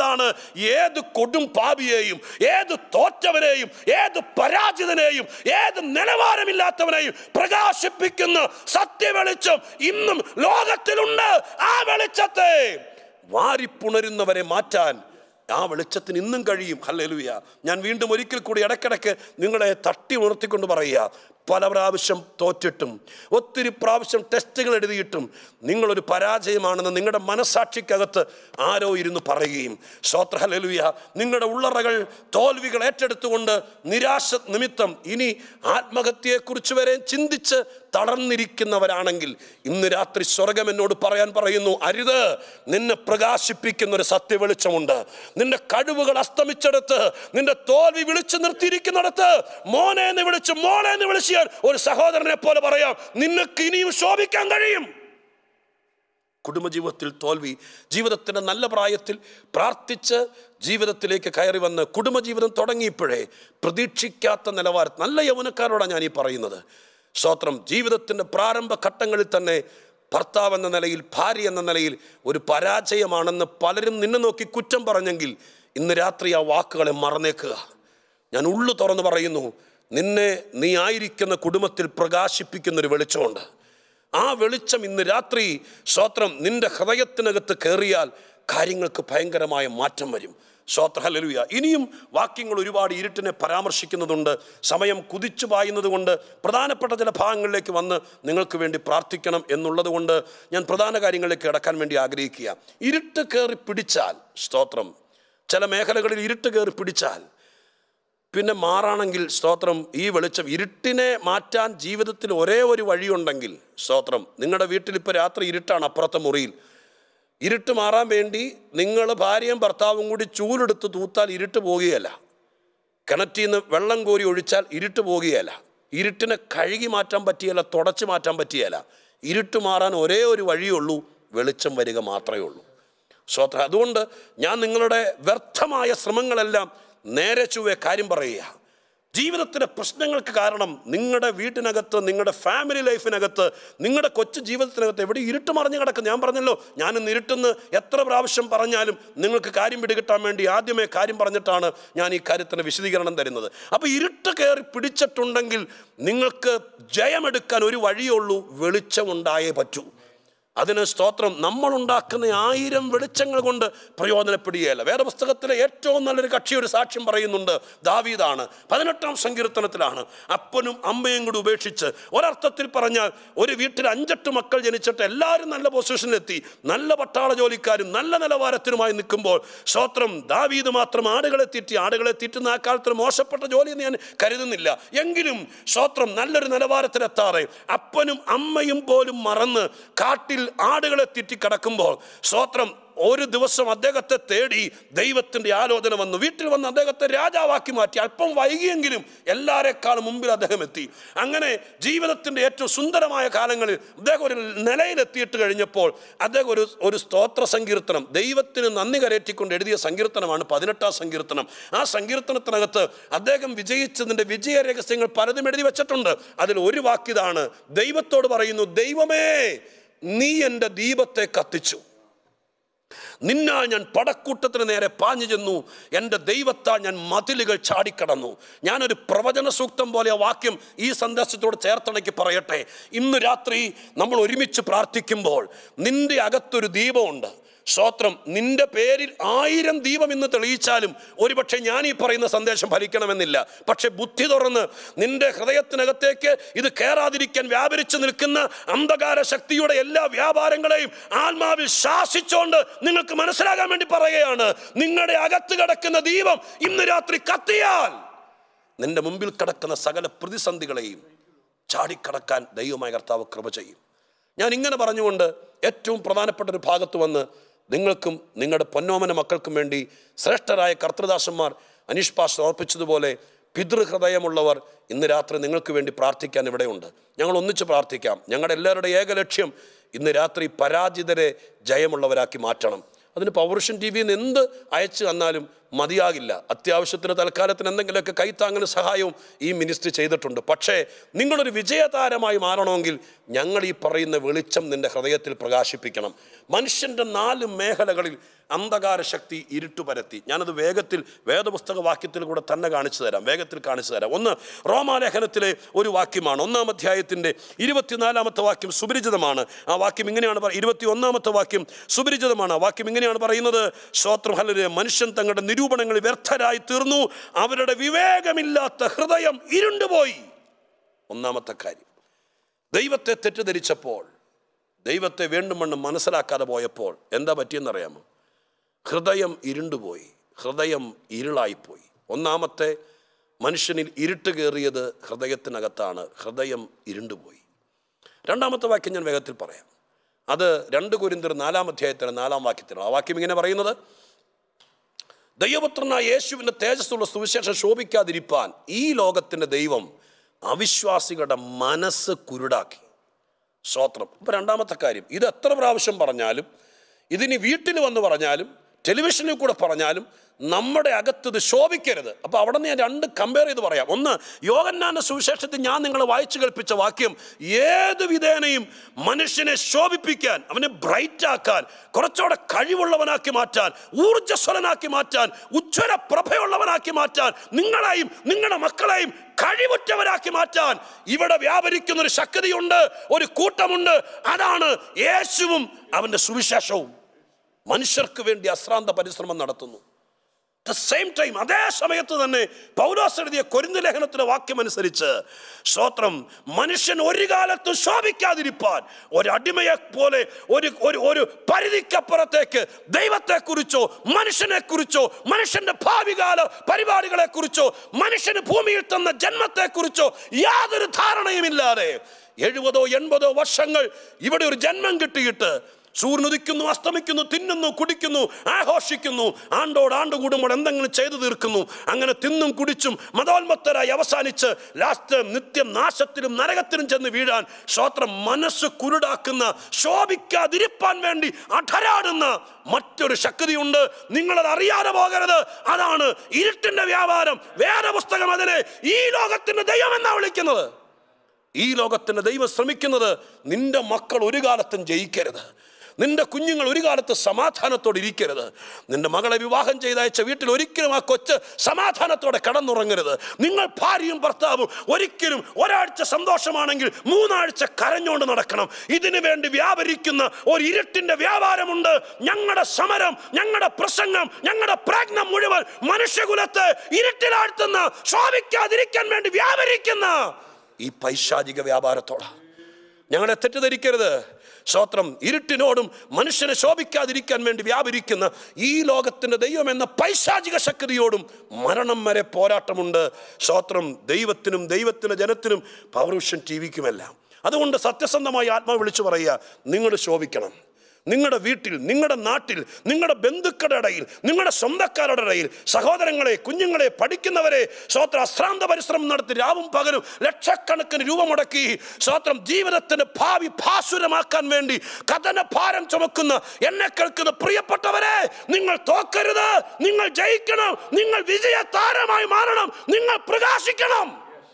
അതുകൊണ്ടാണ് ഏത് കൊടും പാപിയെയും ഏത് തോറ്റവനെയും ഏത് പരാജിതനെയും ഏത് നിലവാരമില്ലാത്തവനെയും പ്രകാശിപ്പിക്കുന്ന സത്യവെളിച്ചം ഇന്നും ലോകത്തിലുണ്ട് ആ വെളിച്ചത്തെ വാരിപ്പുണരുന്നവരെ മാറ്റാൻ ആ വെളിച്ചത്തിന് ഇന്നും കഴിയും ഹല്ലേലൂയ ഞാൻ വീണ്ടും ഒരിക്കൽ കൂടി ഇടയ്ക്കിടയ്ക്ക് നിങ്ങളെ തട്ടി ഉണർത്തിക്കൊണ്ട് പറയുക പല പ്രാവശ്യം തോറ്റിട്ടും ഒത്തിരി പ്രാവശ്യം ടെസ്റ്റുകൾ എഴുതിയിട്ടും നിങ്ങളൊരു പരാജയമാണെന്ന് നിങ്ങളുടെ മനസാക്ഷിക്കകത്ത് ആരോ ഇരുന്ന് പറയുകയും സ്വത്ര ഹല്ലേലൂയ നിങ്ങളുടെ ഉള്ളറകൾ തോൽവികൾ ഏറ്റെടുത്തുകൊണ്ട് നിരാശ നിമിത്തം ഇനി ആത്മഹത്യയെക്കുറിച്ച് വരെ ചിന്തിച്ച് തളർന്നിരിക്കുന്നവരാണെങ്കിൽ ഇന്ന് രാത്രി സ്വർഗം എന്നോട് പറയാൻ പറയുന്നു അരുത് നിന്നെ പ്രകാശിപ്പിക്കുന്ന ഒരു സത്യവെളിച്ചമുണ്ട് നിന്റെ കഴിവുകൾ അസ്തമിച്ചെടുത്ത് നിന്റെ തോൽവി വിളിച്ചു നിർത്തിയിരിക്കുന്നിടത്ത് മോനെ എന്ന് വിളിച്ച് മോളെ എന്ന് വിളിച്ചാൽ ഒരു സഹോദരനെ പോലെ പറയാം നിനക്ക് ഇനിയും ശോഭിക്കാൻ കഴിയും കുടുംബജീവിതത്തിൽ തോൽവി ജീവിതത്തിൻ്റെ നല്ല പ്രായത്തിൽ പ്രാർത്ഥിച്ച് ജീവിതത്തിലേക്ക് കയറി വന്ന് കുടുംബജീവിതം തുടങ്ങിയപ്പോഴേ പ്രതീക്ഷിക്കാത്ത നിലവാരം നല്ല യൗവനക്കാരോടാണ് ഞാൻ ഈ പറയുന്നത് സ്തോത്രം ജീവിതത്തിൻ്റെ പ്രാരംഭ ഘട്ടങ്ങളിൽ തന്നെ ഭർത്താവ് എന്ന നിലയിൽ ഭാര്യ എന്ന നിലയിൽ ഒരു പരാജയമാണെന്ന് പലരും നിന്നെ നോക്കി കുറ്റം പറഞ്ഞെങ്കിൽ ഇന്ന് രാത്രി ആ വാക്കുകളെ മറന്നേക്കുക ഞാൻ ഉള്ളു തുറന്ന് പറയുന്നു നിന്നെ നീ ആയിരിക്കുന്ന കുടുംബത്തിൽ പ്രകാശിപ്പിക്കുന്ന ഒരു വെളിച്ചമുണ്ട് ആ വെളിച്ചം ഇന്ന് രാത്രി സ്വത്രം നിന്റെ ഹൃദയത്തിനകത്ത് കയറിയാൽ കാര്യങ്ങൾക്ക് ഭയങ്കരമായ മാറ്റം വരും സ്വത്ര ഹലലുയ ഇനിയും വാക്യങ്ങൾ ഒരുപാട് ഇരുട്ടിനെ പരാമർശിക്കുന്നതുണ്ട് സമയം കുതിച്ചു പായുന്നത് കൊണ്ട് പ്രധാനപ്പെട്ട ചില ഭാഗങ്ങളിലേക്ക് വന്ന് നിങ്ങൾക്ക് വേണ്ടി പ്രാർത്ഥിക്കണം എന്നുള്ളത് കൊണ്ട് ഞാൻ പ്രധാന കാര്യങ്ങളിലേക്ക് കിടക്കാൻ വേണ്ടി ആഗ്രഹിക്കുക ഇരുട്ട് കയറി പിടിച്ചാൽ സ്തോത്രം ചില മേഖലകളിൽ ഇരുട്ട് കയറി പിടിച്ചാൽ പിന്നെ മാറാണെങ്കിൽ സ്തോത്രം ഈ വെളിച്ചം ഇരുട്ടിനെ മാറ്റാൻ ജീവിതത്തിൽ ഒരേ ഒരു വഴിയുണ്ടെങ്കിൽ സ്തോത്രം നിങ്ങളുടെ വീട്ടിൽ ഇപ്പോൾ രാത്രി ഇരുട്ടാണ് അപ്പുറത്തെ മുറിയിൽ ഇരുട്ട് മാറാൻ വേണ്ടി നിങ്ങൾ ഭാര്യയും ഭർത്താവും കൂടി ചൂലെടുത്ത് തൂത്താൽ ഇരുട്ട് പോകുകയല്ല കിണറ്റിൽ നിന്ന് വെള്ളം കോരി ഒഴിച്ചാൽ ഇരുട്ട് പോകുകയല്ല ഇരുട്ടിനെ കഴുകി മാറ്റാൻ പറ്റിയല്ല തുടച്ച് മാറ്റാൻ പറ്റിയല്ല ഇരുട്ട് മാറാൻ ഒരേ ഒരു വഴിയുള്ളൂ വെളിച്ചം വരിക മാത്രമേ ഉള്ളൂ സ്വത്ര അതുകൊണ്ട് ഞാൻ നിങ്ങളുടെ വ്യർത്ഥമായ ശ്രമങ്ങളെല്ലാം നേരെ ചൊവ്വേ കാര്യം പറയുക ജീവിതത്തിലെ പ്രശ്നങ്ങൾക്ക് കാരണം നിങ്ങളുടെ വീട്ടിനകത്ത് നിങ്ങളുടെ ഫാമിലി ലൈഫിനകത്ത് നിങ്ങളുടെ കൊച്ചു ജീവിതത്തിനകത്ത് എവിടെ ഇരുട്ട് മറിഞ്ഞു കിടക്കും ഞാൻ പറഞ്ഞല്ലോ ഞാൻ ഇന്ന് ഇരുട്ടെന്ന് എത്ര പ്രാവശ്യം പറഞ്ഞാലും നിങ്ങൾക്ക് കാര്യം പിടികിട്ടാൻ വേണ്ടി ആദ്യമേ കാര്യം പറഞ്ഞിട്ടാണ് ഞാൻ ഈ കാര്യത്തിന് വിശദീകരണം തരുന്നത് അപ്പോൾ ഇരുട്ട് കയറി പിടിച്ചിട്ടുണ്ടെങ്കിൽ നിങ്ങൾക്ക് ജയമെടുക്കാൻ ഒരു വഴിയേ ഉള്ളൂ വെളിച്ചമുണ്ടായേ പറ്റൂ അതിന് സ്തോത്രം നമ്മൾ ഉണ്ടാക്കുന്ന ആയിരം വെളിച്ചങ്ങൾ കൊണ്ട് പ്രയോജനപ്പെടുകയല്ല വേറെ പുസ്തകത്തിലെ ഏറ്റവും നല്ലൊരു കക്ഷി ഒരു സാക്ഷ്യം പറയുന്നുണ്ട് ദാവീദാണ് പതിനെട്ടാം സങ്കീർത്തനത്തിലാണ് അപ്പനും അമ്മയും കൂടി ഉപേക്ഷിച്ച് ഒരർത്ഥത്തിൽ പറഞ്ഞാൽ ഒരു വീട്ടിൽ അഞ്ചെട്ട് മക്കൾ ജനിച്ചിട്ട് എല്ലാവരും നല്ല പൊസിഷനിലെത്തി നല്ല പട്ടാള ജോലിക്കാരും നല്ല നിലവാരത്തിനുമായി നിൽക്കുമ്പോൾ സ്തോത്രം ദാവീദ് മാത്രം ആടുകളെ തീറ്റി ആടുകളെ തീറ്റുന്ന ആ കാലത്ത് മോശപ്പെട്ട ജോലിയെന്ന് ഞാൻ കരുതുന്നില്ല എങ്കിലും സ്തോത്രം നല്ലൊരു നിലവാരത്തിലെത്താതെ അപ്പനും അമ്മയും പോലും മറന്ന് കാട്ടിൽ ആടുകളെ തെറ്റി കിടക്കുമ്പോൾ സ്തോത്രം ഒരു ദിവസം അദ്ദേഹത്തെ തേടി ദൈവത്തിൻ്റെ ആലോചന വന്നു വീട്ടിൽ വന്ന് അദ്ദേഹത്തെ രാജാവാക്കി മാറ്റി അല്പം വൈകിയെങ്കിലും എല്ലാരെക്കാളും മുമ്പിൽ അദ്ദേഹം എത്തി അങ്ങനെ ജീവിതത്തിൻ്റെ ഏറ്റവും സുന്ദരമായ കാലങ്ങളിൽ അദ്ദേഹം ഒരു നിലയിലെത്തിയിട്ട് കഴിഞ്ഞപ്പോൾ അദ്ദേഹം ഒരു ഒരു സ്തോത്ര സങ്കീർത്തനം ദൈവത്തിന് നന്ദി കരയറ്റിക്കൊണ്ട് എഴുതിയ സങ്കീർത്തനമാണ് പതിനെട്ടാം സങ്കീർത്തനം ആ സങ്കീർത്തനത്തിനകത്ത് അദ്ദേഹം വിജയിച്ചതിൻ്റെ വിജയ രഹസ്യങ്ങൾ പലതും എഴുതി വെച്ചിട്ടുണ്ട് അതിൽ ഒരു വാക്കിതാണ് ദൈവത്തോട് പറയുന്നു ദൈവമേ നീ എൻ്റെ ദീപത്തെ കത്തിച്ചു നിന്നാൽ ഞാൻ പടക്കൂട്ടത്തിന് നേരെ പാഞ്ഞു ചെന്നു എൻ്റെ ദൈവത്താൽ ഞാൻ മതിലുകൾ ചാടിക്കടന്നു ഞാനൊരു പ്രവചന സൂക്തം പോലെ ആ വാക്യം ഈ സന്ദേശത്തോട് ചേർത്തണയ്ക്ക് പറയട്ടെ ഇന്ന് രാത്രി നമ്മൾ ഒരുമിച്ച് പ്രാർത്ഥിക്കുമ്പോൾ നിന്റെ അകത്തൊരു ദീപമുണ്ട് സ്തോത്രം നിന്റെ പേരിൽ ആയിരം ദീപം ഇന്ന് തെളിയിച്ചാലും ഒരുപക്ഷെ ഞാൻ ഈ പറയുന്ന സന്ദേശം ഫലിക്കണമെന്നില്ല പക്ഷെ ബുദ്ധി തുറന്ന് നിന്റെ ഹൃദയത്തിനകത്തേക്ക് ഇത് കയറാതിരിക്കാൻ വ്യാപരിച്ചു നിൽക്കുന്ന അന്ധകാര ശക്തിയുടെ എല്ലാ വ്യാപാരങ്ങളെയും ആത്മാവിൽ ശാസിച്ചുകൊണ്ട് നിങ്ങൾക്ക് മനസ്സിലാകാൻ വേണ്ടി പറയുകയാണ് നിങ്ങളുടെ അകത്ത് കിടക്കുന്ന ദീപം ഇന്ന് രാത്രി കത്തിയാൽ നിന്റെ മുമ്പിൽ കിടക്കുന്ന സകല പ്രതിസന്ധികളെയും ചാടിക്കടക്കാൻ ദൈവമായ കർത്താവ് കൃപ ചെയ്യും ഞാൻ ഇങ്ങനെ പറഞ്ഞുകൊണ്ട് ഏറ്റവും പ്രധാനപ്പെട്ട ഒരു ഭാഗത്ത് വന്ന് നിങ്ങൾക്കും നിങ്ങളുടെ പൊന്നോമന മക്കൾക്കും വേണ്ടി ശ്രേഷ്ഠരായ കർത്തൃദാസന്മാർ അനീഷ് പാസ് ഓർപ്പിച്ചതുപോലെ പിതൃഹൃദയമുള്ളവർ ഇന്ന് രാത്രി നിങ്ങൾക്ക് വേണ്ടി പ്രാർത്ഥിക്കാൻ ഇവിടെയുണ്ട് ഞങ്ങൾ ഒന്നിച്ച് പ്രാർത്ഥിക്കാം ഞങ്ങളുടെ എല്ലാവരുടെ ഏക ലക്ഷ്യം ഇന്ന് രാത്രി പരാജിതരെ ജയമുള്ളവരാക്കി മാറ്റണം അതിന് പൗരുഷൻ ടി വിയിൽ നിന്ന് എന്ത് അയച്ചു തന്നാലും മതിയാകില്ല അത്യാവശ്യത്തിന് തൽക്കാലത്തിന് എന്തെങ്കിലുമൊക്കെ കൈത്താങ്ങിന് സഹായവും ഈ മിനിസ്ട്രി ചെയ്തിട്ടുണ്ട് പക്ഷേ നിങ്ങളൊരു വിജയതാരമായി മാറണമെങ്കിൽ ഞങ്ങൾ ഈ പറയുന്ന വെളിച്ചം നിന്റെ ഹൃദയത്തിൽ പ്രകാശിപ്പിക്കണം മനുഷ്യൻ്റെ നാല് മേഖലകളിൽ അന്ധകാര ശക്തി ഇരുട്ടു പരത്തി ഞാനത് വേഗത്തിൽ വേദപുസ്തക വാക്യത്തിൽ കൂടെ തന്നെ കാണിച്ചു തരാം വേഗത്തിൽ കാണിച്ചു തരാം ഒന്ന് റോമാലേഖനത്തിലെ ഒരു വാക്യമാണ് ഒന്നാം അധ്യായത്തിൻ്റെ ഇരുപത്തിനാലാമത്തെ വാക്യം സുപരിചിതമാണ് ആ വാക്യം ഇങ്ങനെയാണ് പറ- ഇരുപത്തി ഒന്നാമത്തെ വാക്യം സുപരിചിതമാണ് ആ വാക്യം ഇങ്ങനെയാണ് പറയുന്നത് സ്വോത്രം ഹലരെ മനുഷ്യൻ തങ്ങളുടെ നിരൂപണങ്ങളിൽ വ്യർത്ഥരായി തീർന്നു അവരുടെ വിവേകമില്ലാത്ത ഹൃദയം ഇരുണ്ടുപോയി ഒന്നാമത്തെ കാര്യം ദൈവത്തെ തെറ്റിദ്ധരിച്ചപ്പോൾ ദൈവത്തെ വീണ്ടും വണ്ണം മനസ്സിലാക്കാതെ പോയപ്പോൾ എന്താ പറ്റിയെന്നറിയാമോ ഹൃദയം ഇരുണ്ടുപോയി ഹൃദയം ഇരുളായിപ്പോയി ഒന്നാമത്തെ മനുഷ്യനിൽ ഇരുട്ട് കയറിയത് ഹൃദയത്തിനകത്താണ് ഹൃദയം ഇരുണ്ടുപോയി രണ്ടാമത്തെ വാക്യം ഞാൻ വേഗത്തിൽ പറയാം അത് രണ്ട് കുരിന്തർ നാലാം അധ്യായത്തിന് നാലാം വാക്യത്തിലാണ് ആ വാക്യം ഇങ്ങനെ പറയുന്നത് ദൈവപുത്രനായ യേശുവിൻ്റെ തേജസ്സുള്ള സുവിശേഷം ശോഭിക്കാതിരിപ്പാൻ ഈ ലോകത്തിൻ്റെ ദൈവം അവിശ്വാസികളുടെ മനസ്സ് കുരുടാക്കി സ്തോത്രം ഇപ്പം രണ്ടാമത്തെ കാര്യം ഇത് എത്ര പ്രാവശ്യം പറഞ്ഞാലും ഇതിനി വീട്ടിൽ വന്ന് പറഞ്ഞാലും ടെലിവിഷനിൽ കൂടെ പറഞ്ഞാലും നമ്മുടെ അകത്ത് ഇത് ശോഭിക്കരുത് അപ്പോൾ അവിടെ നിന്ന് ഞാൻ രണ്ട് കമ്പയർ ചെയ്ത് പറയാം ഒന്ന് യോഗന്നാന്റെ സുവിശേഷത്തിൽ ഞാൻ നിങ്ങളെ വായിച്ചു കേൾപ്പിച്ച വാക്യം ഏത് വിധേനയും മനുഷ്യനെ ശോഭിപ്പിക്കാൻ അവനെ ബ്രൈറ്റ് ആക്കാൻ കുറച്ചുകൂടെ കഴിവുള്ളവനാക്കി മാറ്റാൻ ഊർജ്ജസ്വലനാക്കി മാറ്റാൻ ഉജ്ജ്വല പ്രഭയുള്ളവനാക്കി മാറ്റാൻ നിങ്ങളെയും നിങ്ങളുടെ മക്കളെയും കഴിവുറ്റവരാക്കി മാറ്റാൻ ഇവിടെ വ്യാപരിക്കുന്ന ഒരു ശക്തിയുണ്ട് ഒരു കൂട്ടമുണ്ട് അതാണ് യേശുവും അവൻ്റെ സുവിശേഷവും മനുഷ്യർക്ക് വേണ്ടി അശ്രാന്ത പരിശ്രമം നടത്തുന്നു ദ സെയിം ടൈം അതേ സമയത്ത് തന്നെ പൗലോസ് എഴുതിയ കൊരിന്ത ലേഖനത്തിലെ വാക്യം അനുസരിച്ച് സ്തോത്രം മനുഷ്യൻ ഒരു കാലത്തും ശോഭിക്കാതിരിപ്പാൻ ഒരു അടിമയെ പോലെ ഒരു ഒരു ഒരു പരിധിക്കപ്പുറത്തേക്ക് ദൈവത്തെക്കുറിച്ചോ മനുഷ്യനെക്കുറിച്ചോ മനുഷ്യന്റെ ഭാവികാല പരിപാടികളെക്കുറിച്ചോ മനുഷ്യന് ഭൂമിയിൽ തന്ന ജന്മത്തെക്കുറിച്ചോ യാതൊരു ധാരണയുമില്ലാതെ എഴുപതോ എൺപതോ വർഷങ്ങൾ ഇവിടെ ഒരു ജന്മം കിട്ടിയിട്ട് സൂര്യനുദിക്കുന്നു അസ്തമിക്കുന്നു തിന്നുന്നു കുടിക്കുന്നു ആഘോഷിക്കുന്നു ആണ്ടോട് ആണ്ട് കൂടുമ്പോൾ എന്തെങ്കിലും ചെയ്തു തീർക്കുന്നു അങ്ങനെ തിന്നും കുടിച്ചും മതോന്മത്തരായി അവസാനിച്ച് ലാസ്റ്റ് നിത്യം നാശത്തിലും നരകത്തിലും ചെന്ന് വീഴാൻ സ്വോത്രം മനസ്സ് കുരുടാക്കുന്ന ശോഭിക്കാതിരിപ്പാൻ വേണ്ടി അഠരാടുന്ന മറ്റൊരു ശക്തിയുണ്ട് നിങ്ങളത് അറിയാതെ പോകരുത് അതാണ് ഇരുട്ടിന്റെ വ്യാപാരം വേറെ പുസ്തകം അതിനെ ഈ ലോകത്തിന്റെ ദൈവം എന്നാ വിളിക്കുന്നത് ഈ ലോകത്തിന് ദൈവം ശ്രമിക്കുന്നത് നിന്റെ മക്കൾ ഒരു കാലത്തും ജയിക്കരുത് നിന്റെ കുഞ്ഞുങ്ങൾ ഒരു കാലത്ത് സമാധാനത്തോടെ ഇരിക്കരുത് നിന്റെ മകളെ വിവാഹം ചെയ്തയച്ച വീട്ടിൽ ഒരിക്കലും ആ കൊച്ച് സമാധാനത്തോടെ കടന്നുറങ്ങരുത് നിങ്ങൾ ഭാര്യയും ഭർത്താവും ഒരിക്കലും ഒരാഴ്ച സന്തോഷമാണെങ്കിൽ മൂന്നാഴ്ച കരഞ്ഞുകൊണ്ട് നടക്കണം ഇതിനു വേണ്ടി വ്യാപരിക്കുന്ന ഒരു ഇരുട്ടിന്റെ വ്യാപാരമുണ്ട് ഞങ്ങളുടെ സമരം ഞങ്ങളുടെ പ്രസംഗം ഞങ്ങളുടെ പ്രജ്ഞം മുഴുവൻ മനുഷ്യകുലത്തെ ഇരുട്ടിലാഴ്ത്തുന്ന ശോഭിക്കാതിരിക്കാൻ വേണ്ടി വ്യാപരിക്കുന്ന ഈ പൈശാചിക വ്യാപാരത്തോടാ ഞങ്ങളെ തെറ്റിദ്ധരിക്കരുത് സ്തോത്രം ഇരുട്ടിനോടും മനുഷ്യനെ ശോഭിക്കാതിരിക്കാൻ വേണ്ടി വ്യാപരിക്കുന്ന ഈ ലോകത്തിൻ്റെ ദൈവം എന്ന പൈശാചിക ശക്തിയോടും മരണം വരെ പോരാട്ടമുണ്ട് സ്തോത്രം ദൈവത്തിനും ദൈവത്തിൻ്റെ ജനത്തിനും പൗരുഷൻ ടി വിക്കുമെല്ലാം അതുകൊണ്ട് സത്യസന്ധമായി ആത്മാവ് വിളിച്ചു പറയുക നിങ്ങൾ ശോഭിക്കണം നിങ്ങളുടെ വീട്ടിൽ നിങ്ങളുടെ നാട്ടിൽ നിങ്ങളുടെ ബന്ധുക്കളുടെ ഇടയിൽ നിങ്ങളുടെ സ്വന്തക്കാരുടെ ഇടയിൽ സഹോദരങ്ങളെ കുഞ്ഞുങ്ങളെ പഠിക്കുന്നവരെ സ്വോത്രം അശ്രാന്ത പരിശ്രമം നടത്തി രാവും പകലും ലക്ഷക്കണക്കിന് രൂപ മുടക്കി സ്വോത്രം ജീവിതത്തിന്റെ ഭാവി ഭാസുരമാക്കാൻ വേണ്ടി കഥന ഭാരം ചുമക്കുന്ന എന്നെ കേൾക്കുന്ന പ്രിയപ്പെട്ടവരെ നിങ്ങൾ തോക്കരുത് നിങ്ങൾ ജയിക്കണം നിങ്ങൾ വിജയ താരമായി മാറണം നിങ്ങൾ പ്രകാശിക്കണം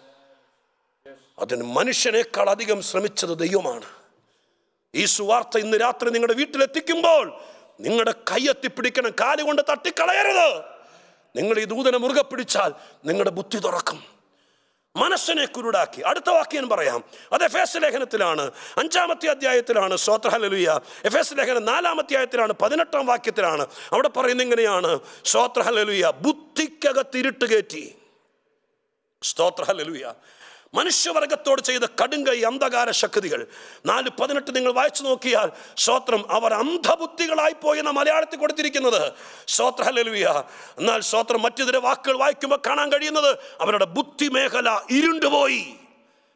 അതിന് മനുഷ്യനേക്കാൾ അധികം ശ്രമിച്ചത് ദൈവമാണ് ഈ സുവാർത്ത ഇന്ന് രാത്രി നിങ്ങളുടെ വീട്ടിലെത്തിക്കുമ്പോൾ നിങ്ങളുടെ കൈയെത്തിപ്പിടിക്കണം കാലുകൊണ്ട് തട്ടിക്കളയരുത് നിങ്ങൾ ഈ ദൂതനെ മുറുകെ പിടിച്ചാൽ നിങ്ങളുടെ ബുദ്ധി തുറക്കും മനസ്സിനെ കുരുടാക്കി അടുത്ത വാക്യം പറയാം അത് എഫ് എസ് ലേഖനത്തിലാണ് അഞ്ചാമത്തെ അധ്യായത്തിലാണ് സ്വോത്രഹലലുയ എഫ് എസ് ലേഖനം നാലാമത്തെ അധ്യായത്തിലാണ് പതിനെട്ടാം വാക്യത്തിലാണ് അവിടെ പറയുന്ന ഇങ്ങനെയാണ് സ്വോത്രഹലലുയ ബുദ്ധിക്കകത്ത് ഇരുട്ട് കയറ്റി സ്തോത്രഹലലുയ മനുഷ്യവർഗത്തോട് ചെയ്ത കടുങ്കൈ അന്ധകാര ശക്തികൾ നാല് പതിനെട്ട് നിങ്ങൾ വായിച്ചു നോക്കിയാൽ സ്തോത്രം അവർ അന്ധബുദ്ധികളായി പോയി എന്ന മലയാളത്തിൽ കൊടുത്തിരിക്കുന്നത് സ്തോത്ര ഹല്ലേലൂയ എന്നാൽ സ്തോത്രം മറ്റു ചില വാക്കുകൾ വായിക്കുമ്പോൾ കാണാൻ കഴിയുന്നത് അവരുടെ ബുദ്ധി മേഖല ഇരുണ്ടുപോയി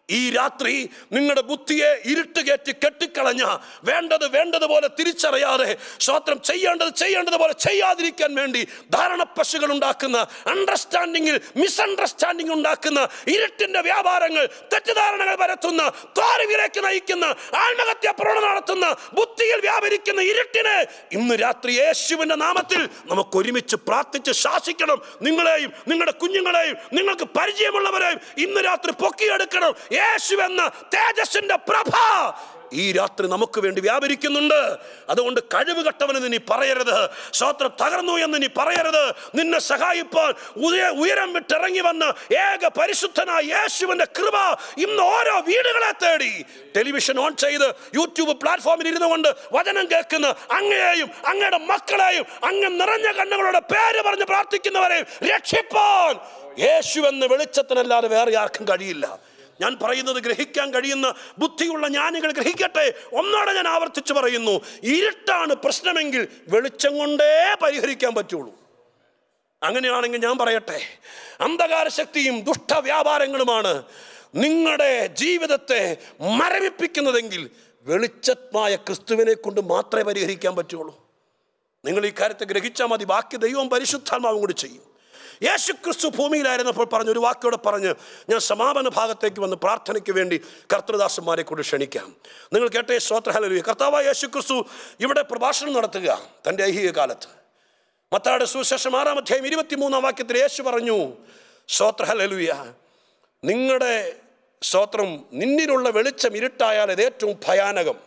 ഈ രാത്രി നിങ്ങളുടെ ബുദ്ധിയെ ഇരുട്ട് കയറ്റി കെട്ടിക്കളഞ്ഞ വേണ്ടത് വേണ്ടതുപോലെ തിരിച്ചറിയാതെ സ്വോത്രം ചെയ്യേണ്ടത് ചെയ്യേണ്ടതുപോലെ ചെയ്യാതിരിക്കാൻ വേണ്ടി ധാരണപ്പശുകൾ ഉണ്ടാക്കുന്ന അണ്ടർസ്റ്റാൻഡിങ്ങിൽ മിസ്അണ്ടർസ്റ്റാൻഡിങ് ഉണ്ടാക്കുന്ന ഇരുട്ടിന്റെ വ്യാപാരങ്ങൾ തെറ്റിദ്ധാരണകൾ പരത്തുന്ന തോറിവിലേക്ക് നയിക്കുന്ന ആത്മഹത്യ പ്രവണത നടത്തുന്ന ബുദ്ധിയിൽ വ്യാപരിക്കുന്ന ഇരുട്ടിനെ ഇന്ന് രാത്രി യേശുവിന്റെ നാമത്തിൽ നമുക്ക് ഒരുമിച്ച് പ്രാർത്ഥിച്ച് ശാസിക്കണം നിങ്ങളെയും നിങ്ങളുടെ കുഞ്ഞുങ്ങളെയും നിങ്ങൾക്ക് പരിചയമുള്ളവരെയും ഇന്ന് രാത്രി പൊക്കിയെടുക്കണം യേശു എന്ന തേജസ്സിന്റെ പ്രഭ ഈ രാത്രി നമുക്ക് വേണ്ടി വ്യാപരിക്കുന്നുണ്ട് അതുകൊണ്ട് കഴിവ് കെട്ടവന് നീ പറയരുത് സ്വോത്രം തകർന്നു എന്ന് നീ പറയരുത് നിന്നെ സഹായിപ്പാൻ ഉയ- ഉയരം വിട്ടിറങ്ങി വന്ന് ഏക പരിശുദ്ധനായ യേശുവിന്റെ കൃപ ഇന്ന് ഓരോ വീടുകളെ തേടി ടെലിവിഷൻ ഓൺ ചെയ്ത് യൂട്യൂബ് പ്ലാറ്റ്ഫോമിൽ ഇരുന്നു കൊണ്ട് വചനം കേൾക്കുന്ന അങ്ങയെയും അങ്ങയുടെ മക്കളെയും അങ്ങ് നിറഞ്ഞ കണ്ണുകളുടെ പേര് പറഞ്ഞ് പ്രാർത്ഥിക്കുന്നവരെയും രക്ഷിപ്പാൻ യേശു എന്ന വെളിച്ചത്തിനല്ലാതെ വേറെ ആർക്കും കഴിയില്ല ഞാൻ പറയുന്നത് ഗ്രഹിക്കാൻ കഴിയുന്ന ബുദ്ധിയുള്ള ജ്ഞാനികൾ ഗ്രഹിക്കട്ടെ ഒന്നോടെ ഞാൻ ആവർത്തിച്ച് പറയുന്നു ഇരുട്ടാണ് പ്രശ്നമെങ്കിൽ വെളിച്ചം കൊണ്ടേ പരിഹരിക്കാൻ പറ്റുള്ളൂ അങ്ങനെയാണെങ്കിൽ ഞാൻ പറയട്ടെ അന്ധകാര ശക്തിയും ദുഷ്ടവ്യാപാരങ്ങളുമാണ് നിങ്ങളുടെ ജീവിതത്തെ മരവിപ്പിക്കുന്നതെങ്കിൽ വെളിച്ചമായ ക്രിസ്തുവിനെ കൊണ്ട് മാത്രമേ പരിഹരിക്കാൻ പറ്റുള്ളൂ നിങ്ങൾ ഈ കാര്യത്തെ ഗ്രഹിച്ചാൽ മതി ബാക്കി ദൈവം പരിശുദ്ധാത്മാവും കൂടി ചെയ്യും യേശു ക്രിസ്തു ഭൂമിയിലായിരുന്നപ്പോൾ പറഞ്ഞ ഒരു വാക്കോടെ പറഞ്ഞ് ഞാൻ സമാപന ഭാഗത്തേക്ക് വന്ന് പ്രാർത്ഥനയ്ക്ക് വേണ്ടി കർത്തൃദാസന്മാരെ കൊണ്ട് ക്ഷണിക്കാം നിങ്ങൾ കേട്ടേ ശ്രോത്രഹലു കർത്താവായ യേശു ക്രിസ്തു ഇവിടെ പ്രഭാഷണം നടത്തുക തൻ്റെ ഐഹിക കാലത്ത് മത്തായുടെ സുശേഷം ആറാം അധ്യായം ഇരുപത്തിമൂന്നാം വാക്യത്തിൽ യേശു പറഞ്ഞു ശ്രോത്രഹലലുയ നിങ്ങളുടെ സ്തോത്രം നിന്നിലുള്ള വെളിച്ചം ഇരുട്ടായാൽ ഇത് ഏറ്റവും ഭയാനകം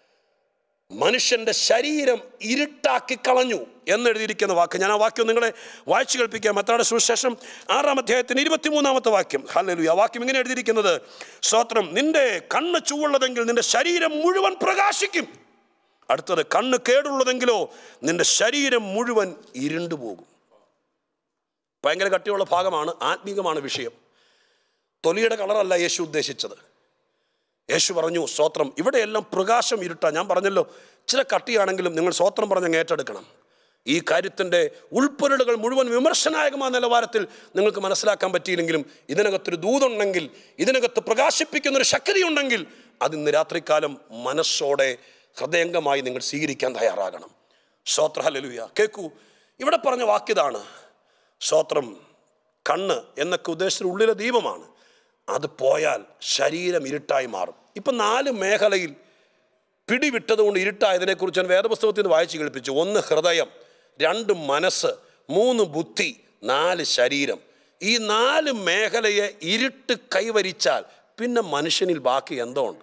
മനുഷ്യന്റെ ശരീരം ഇരുട്ടാക്കി കളഞ്ഞു എന്നെഴുതിയിരിക്കുന്ന വാക്ക് ഞാൻ ആ വാക്യം നിങ്ങളെ വായിച്ചു കേൾപ്പിക്കാം മത്താടെ സുവിശേഷം ആറാം അധ്യായത്തിന് ഇരുപത്തിമൂന്നാമത്തെ വാക്യം ഹല്ലലു ആ വാക്യം ഇങ്ങനെ എഴുതിയിരിക്കുന്നത് സ്തോത്രം നിന്റെ കണ്ണ് ചൂവുള്ളതെങ്കിൽ നിന്റെ ശരീരം മുഴുവൻ പ്രകാശിക്കും അടുത്തത് കണ്ണ് കേടുള്ളതെങ്കിലോ നിന്റെ ശരീരം മുഴുവൻ ഇരുണ്ടു പോകും ഭയങ്കര കട്ടിയുള്ള ഭാഗമാണ് ആത്മീകമാണ് വിഷയം തൊലിയുടെ കളറല്ല യേശു ഉദ്ദേശിച്ചത് യേശു പറഞ്ഞു സ്തോത്രം ഇവിടെയെല്ലാം പ്രകാശം ഇരുട്ടാ ഞാൻ പറഞ്ഞല്ലോ ചില കട്ടിയാണെങ്കിലും നിങ്ങൾ സ്തോത്രം പറഞ്ഞ് അങ്ങ് ഏറ്റെടുക്കണം ഈ കാര്യത്തിൻ്റെ ഉൾപ്പൊരുളുകൾ മുഴുവൻ വിമർശനായകമായ നിലവാരത്തിൽ നിങ്ങൾക്ക് മനസ്സിലാക്കാൻ പറ്റിയില്ലെങ്കിലും ഇതിനകത്തൊരു ദൂതുണ്ടെങ്കിൽ ഇതിനകത്ത് പ്രകാശിപ്പിക്കുന്ന ഒരു ശക്തി ഉണ്ടെങ്കിൽ അത് ഇന്ന് രാത്രികാലം മനസ്സോടെ ഹൃദയംഗമായി നിങ്ങൾ സ്വീകരിക്കാൻ തയ്യാറാകണം സ്തോത്ര ഹലലുയ കേൾക്കൂ ഇവിടെ പറഞ്ഞ വാക്കിതാണ് സ്തോത്രം കണ്ണ് എന്നൊക്കെ ഉദ്ദേശിച്ച ഉള്ളിലെ ദീപമാണ് അത് പോയാൽ ശരീരം ഇരുട്ടായി മാറും ഇപ്പം നാല് മേഖലയിൽ പിടിവിട്ടതുകൊണ്ട് ഇരുട്ടായതിനെക്കുറിച്ച് ഞാൻ വേദപുസ്തകത്തിൽ നിന്ന് വായിച്ച് കേൾപ്പിച്ചു ഒന്ന് ഹൃദയം രണ്ട് മനസ്സ് മൂന്ന് ബുദ്ധി നാല് ശരീരം ഈ നാല് മേഖലയെ ഇരുട്ട് കൈവരിച്ചാൽ പിന്നെ മനുഷ്യനിൽ ബാക്കി എന്തോ ഉണ്ട്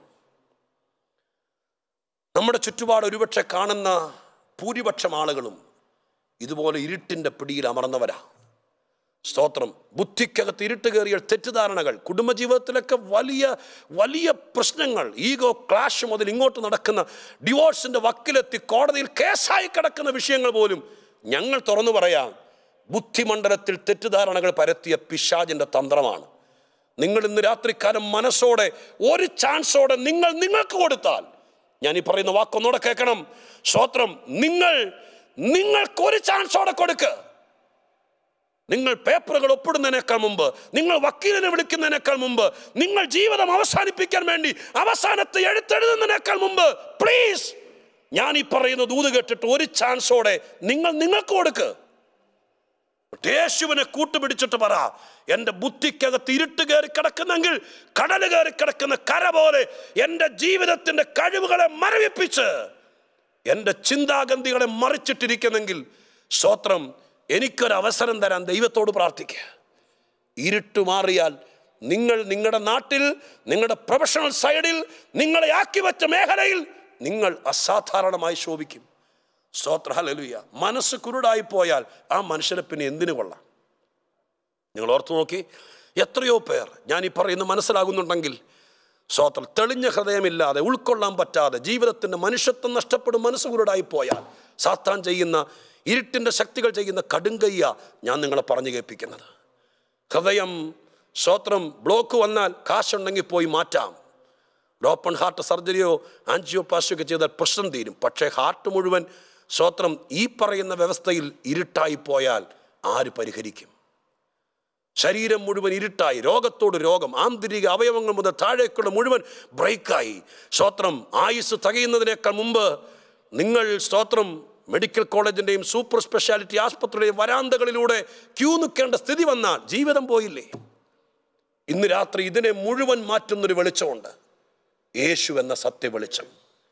നമ്മുടെ ചുറ്റുപാട് ഒരുപക്ഷെ കാണുന്ന ഭൂരിപക്ഷം ആളുകളും ഇതുപോലെ ഇരുട്ടിൻ്റെ പിടിയിൽ അമർന്നവരാ സ്തോത്രം ബുദ്ധിക്കകത്ത് ഇരുട്ട് കയറിയ തെറ്റിദ്ധാരണകൾ കുടുംബജീവിതത്തിലൊക്കെ വലിയ വലിയ പ്രശ്നങ്ങൾ ഈഗോ ക്ലാഷ് മുതൽ ഇങ്ങോട്ട് നടക്കുന്ന ഡിവോഴ്സിന്റെ വക്കിലെത്തി കോടതിയിൽ കേസായി കിടക്കുന്ന വിഷയങ്ങൾ പോലും ഞങ്ങൾ തുറന്നു പറയാം ബുദ്ധിമണ്ഡലത്തിൽ തെറ്റിദ്ധാരണകൾ പരത്തിയ പിശാജിന്റെ തന്ത്രമാണ് നിങ്ങൾ ഇന്ന് രാത്രിക്കാലം മനസ്സോടെ ഒരു ചാൻസോടെ നിങ്ങൾ നിങ്ങൾക്ക് കൊടുത്താൽ ഞാൻ ഈ പറയുന്ന വാക്കൊന്നുകൂടെ കേൾക്കണം സ്തോത്രം നിങ്ങൾ നിങ്ങൾക്ക് ഒരു ചാൻസോടെ കൊടുക്കുക നിങ്ങൾ പേപ്പറുകൾ ഒപ്പിടുന്നതിനേക്കാൾ മുമ്പ് നിങ്ങൾ വക്കീലിനെ വിളിക്കുന്നതിനേക്കാൾ മുമ്പ് നിങ്ങൾ ജീവിതം അവസാനിപ്പിക്കാൻ വേണ്ടി അവസാനത്തെ എഴുത്തെഴുതുന്നതിനേക്കാൾ മുമ്പ് പ്ലീസ് ഞാൻ ഈ പറയുന്ന ദൂത് കേട്ടിട്ട് ഒരു ചാൻസോടെ നിങ്ങൾ നിങ്ങൾക്ക് കൊടുക്ക് യേശുവിനെ കൂട്ടുപിടിച്ചിട്ട് പറ എൻ്റെ ബുദ്ധിക്കകത്ത് ഇരുട്ട് കയറി കിടക്കുന്നെങ്കിൽ കടൽ കയറി കിടക്കുന്ന കര പോലെ എൻ്റെ ജീവിതത്തിൻ്റെ കഴിവുകളെ മരവിപ്പിച്ച് എൻ്റെ ചിന്താഗന്ധികളെ മറിച്ചിട്ടിരിക്കുന്നെങ്കിൽ സ്തോത്രം എനിക്കൊരവസരം തരാൻ ദൈവത്തോട് പ്രാർത്ഥിക്കുക ഇരുട്ട് മാറിയാൽ നിങ്ങൾ നിങ്ങളുടെ നാട്ടിൽ നിങ്ങളുടെ പ്രൊഫഷണൽ സൈഡിൽ നിങ്ങളെ ആക്കി വെച്ച മേഖലയിൽ നിങ്ങൾ അസാധാരണമായി ശോഭിക്കും സ്തോത്ര ഹലലുയ മനസ്സ് കുരുടായി പോയാൽ ആ മനുഷ്യനെ പിന്നെ എന്തിനു കൊള്ളാം നിങ്ങൾ ഓർത്തു നോക്കി എത്രയോ പേർ ഞാൻ ഈ പറയുന്ന മനസ്സിലാകുന്നുണ്ടെങ്കിൽ സ്തോത്ര തെളിഞ്ഞ ഹൃദയമില്ലാതെ ഉൾക്കൊള്ളാൻ പറ്റാതെ ജീവിതത്തിൻ്റെ മനുഷ്യത്വം നഷ്ടപ്പെടും മനസ്സ് കുരുടായി പോയാൽ സാത്താൻ ചെയ്യുന്ന ഇരുട്ടിൻ്റെ ശക്തികൾ ചെയ്യുന്ന കടുങ്കയ്യ ഞാൻ നിങ്ങളെ പറഞ്ഞു കേൾപ്പിക്കുന്നത് ഹൃദയം സ്തോത്രം ബ്ലോക്ക് വന്നാൽ കാശുണ്ടെങ്കിൽ പോയി മാറ്റാം ഓപ്പൺ ഹാർട്ട് സർജറിയോ ആൻജിയോപ്ലാസ്റ്റിയോ ഒക്കെ ചെയ്താൽ പ്രശ്നം തീരും പക്ഷേ ഹാർട്ട് മുഴുവൻ സ്തോത്രം ഈ പറയുന്ന വ്യവസ്ഥയിൽ ഇരുട്ടായി പോയാൽ ആര് പരിഹരിക്കും ശരീരം മുഴുവൻ ഇരുട്ടായി രോഗത്തോട് രോഗം ആന്തരിക അവയവങ്ങൾ മുതൽ താഴേക്കുള്ള മുഴുവൻ ബ്രേക്കായി സ്തോത്രം ആയുസ് തകയുന്നതിനേക്കാൾ മുമ്പ് നിങ്ങൾ സ്തോത്രം മെഡിക്കൽ കോളേജിൻ്റെയും സൂപ്പർ സ്പെഷ്യാലിറ്റി ആസ്പത്രിയുടെയും വരാന്തകളിലൂടെ ക്യൂ നിൽക്കേണ്ട സ്ഥിതി വന്നാൽ ജീവിതം പോയില്ലേ ഇന്ന് രാത്രി ഇതിനെ മുഴുവൻ മാറ്റുന്നൊരു വെളിച്ചമുണ്ട് യേശു എന്ന സത്യ വെളിച്ചം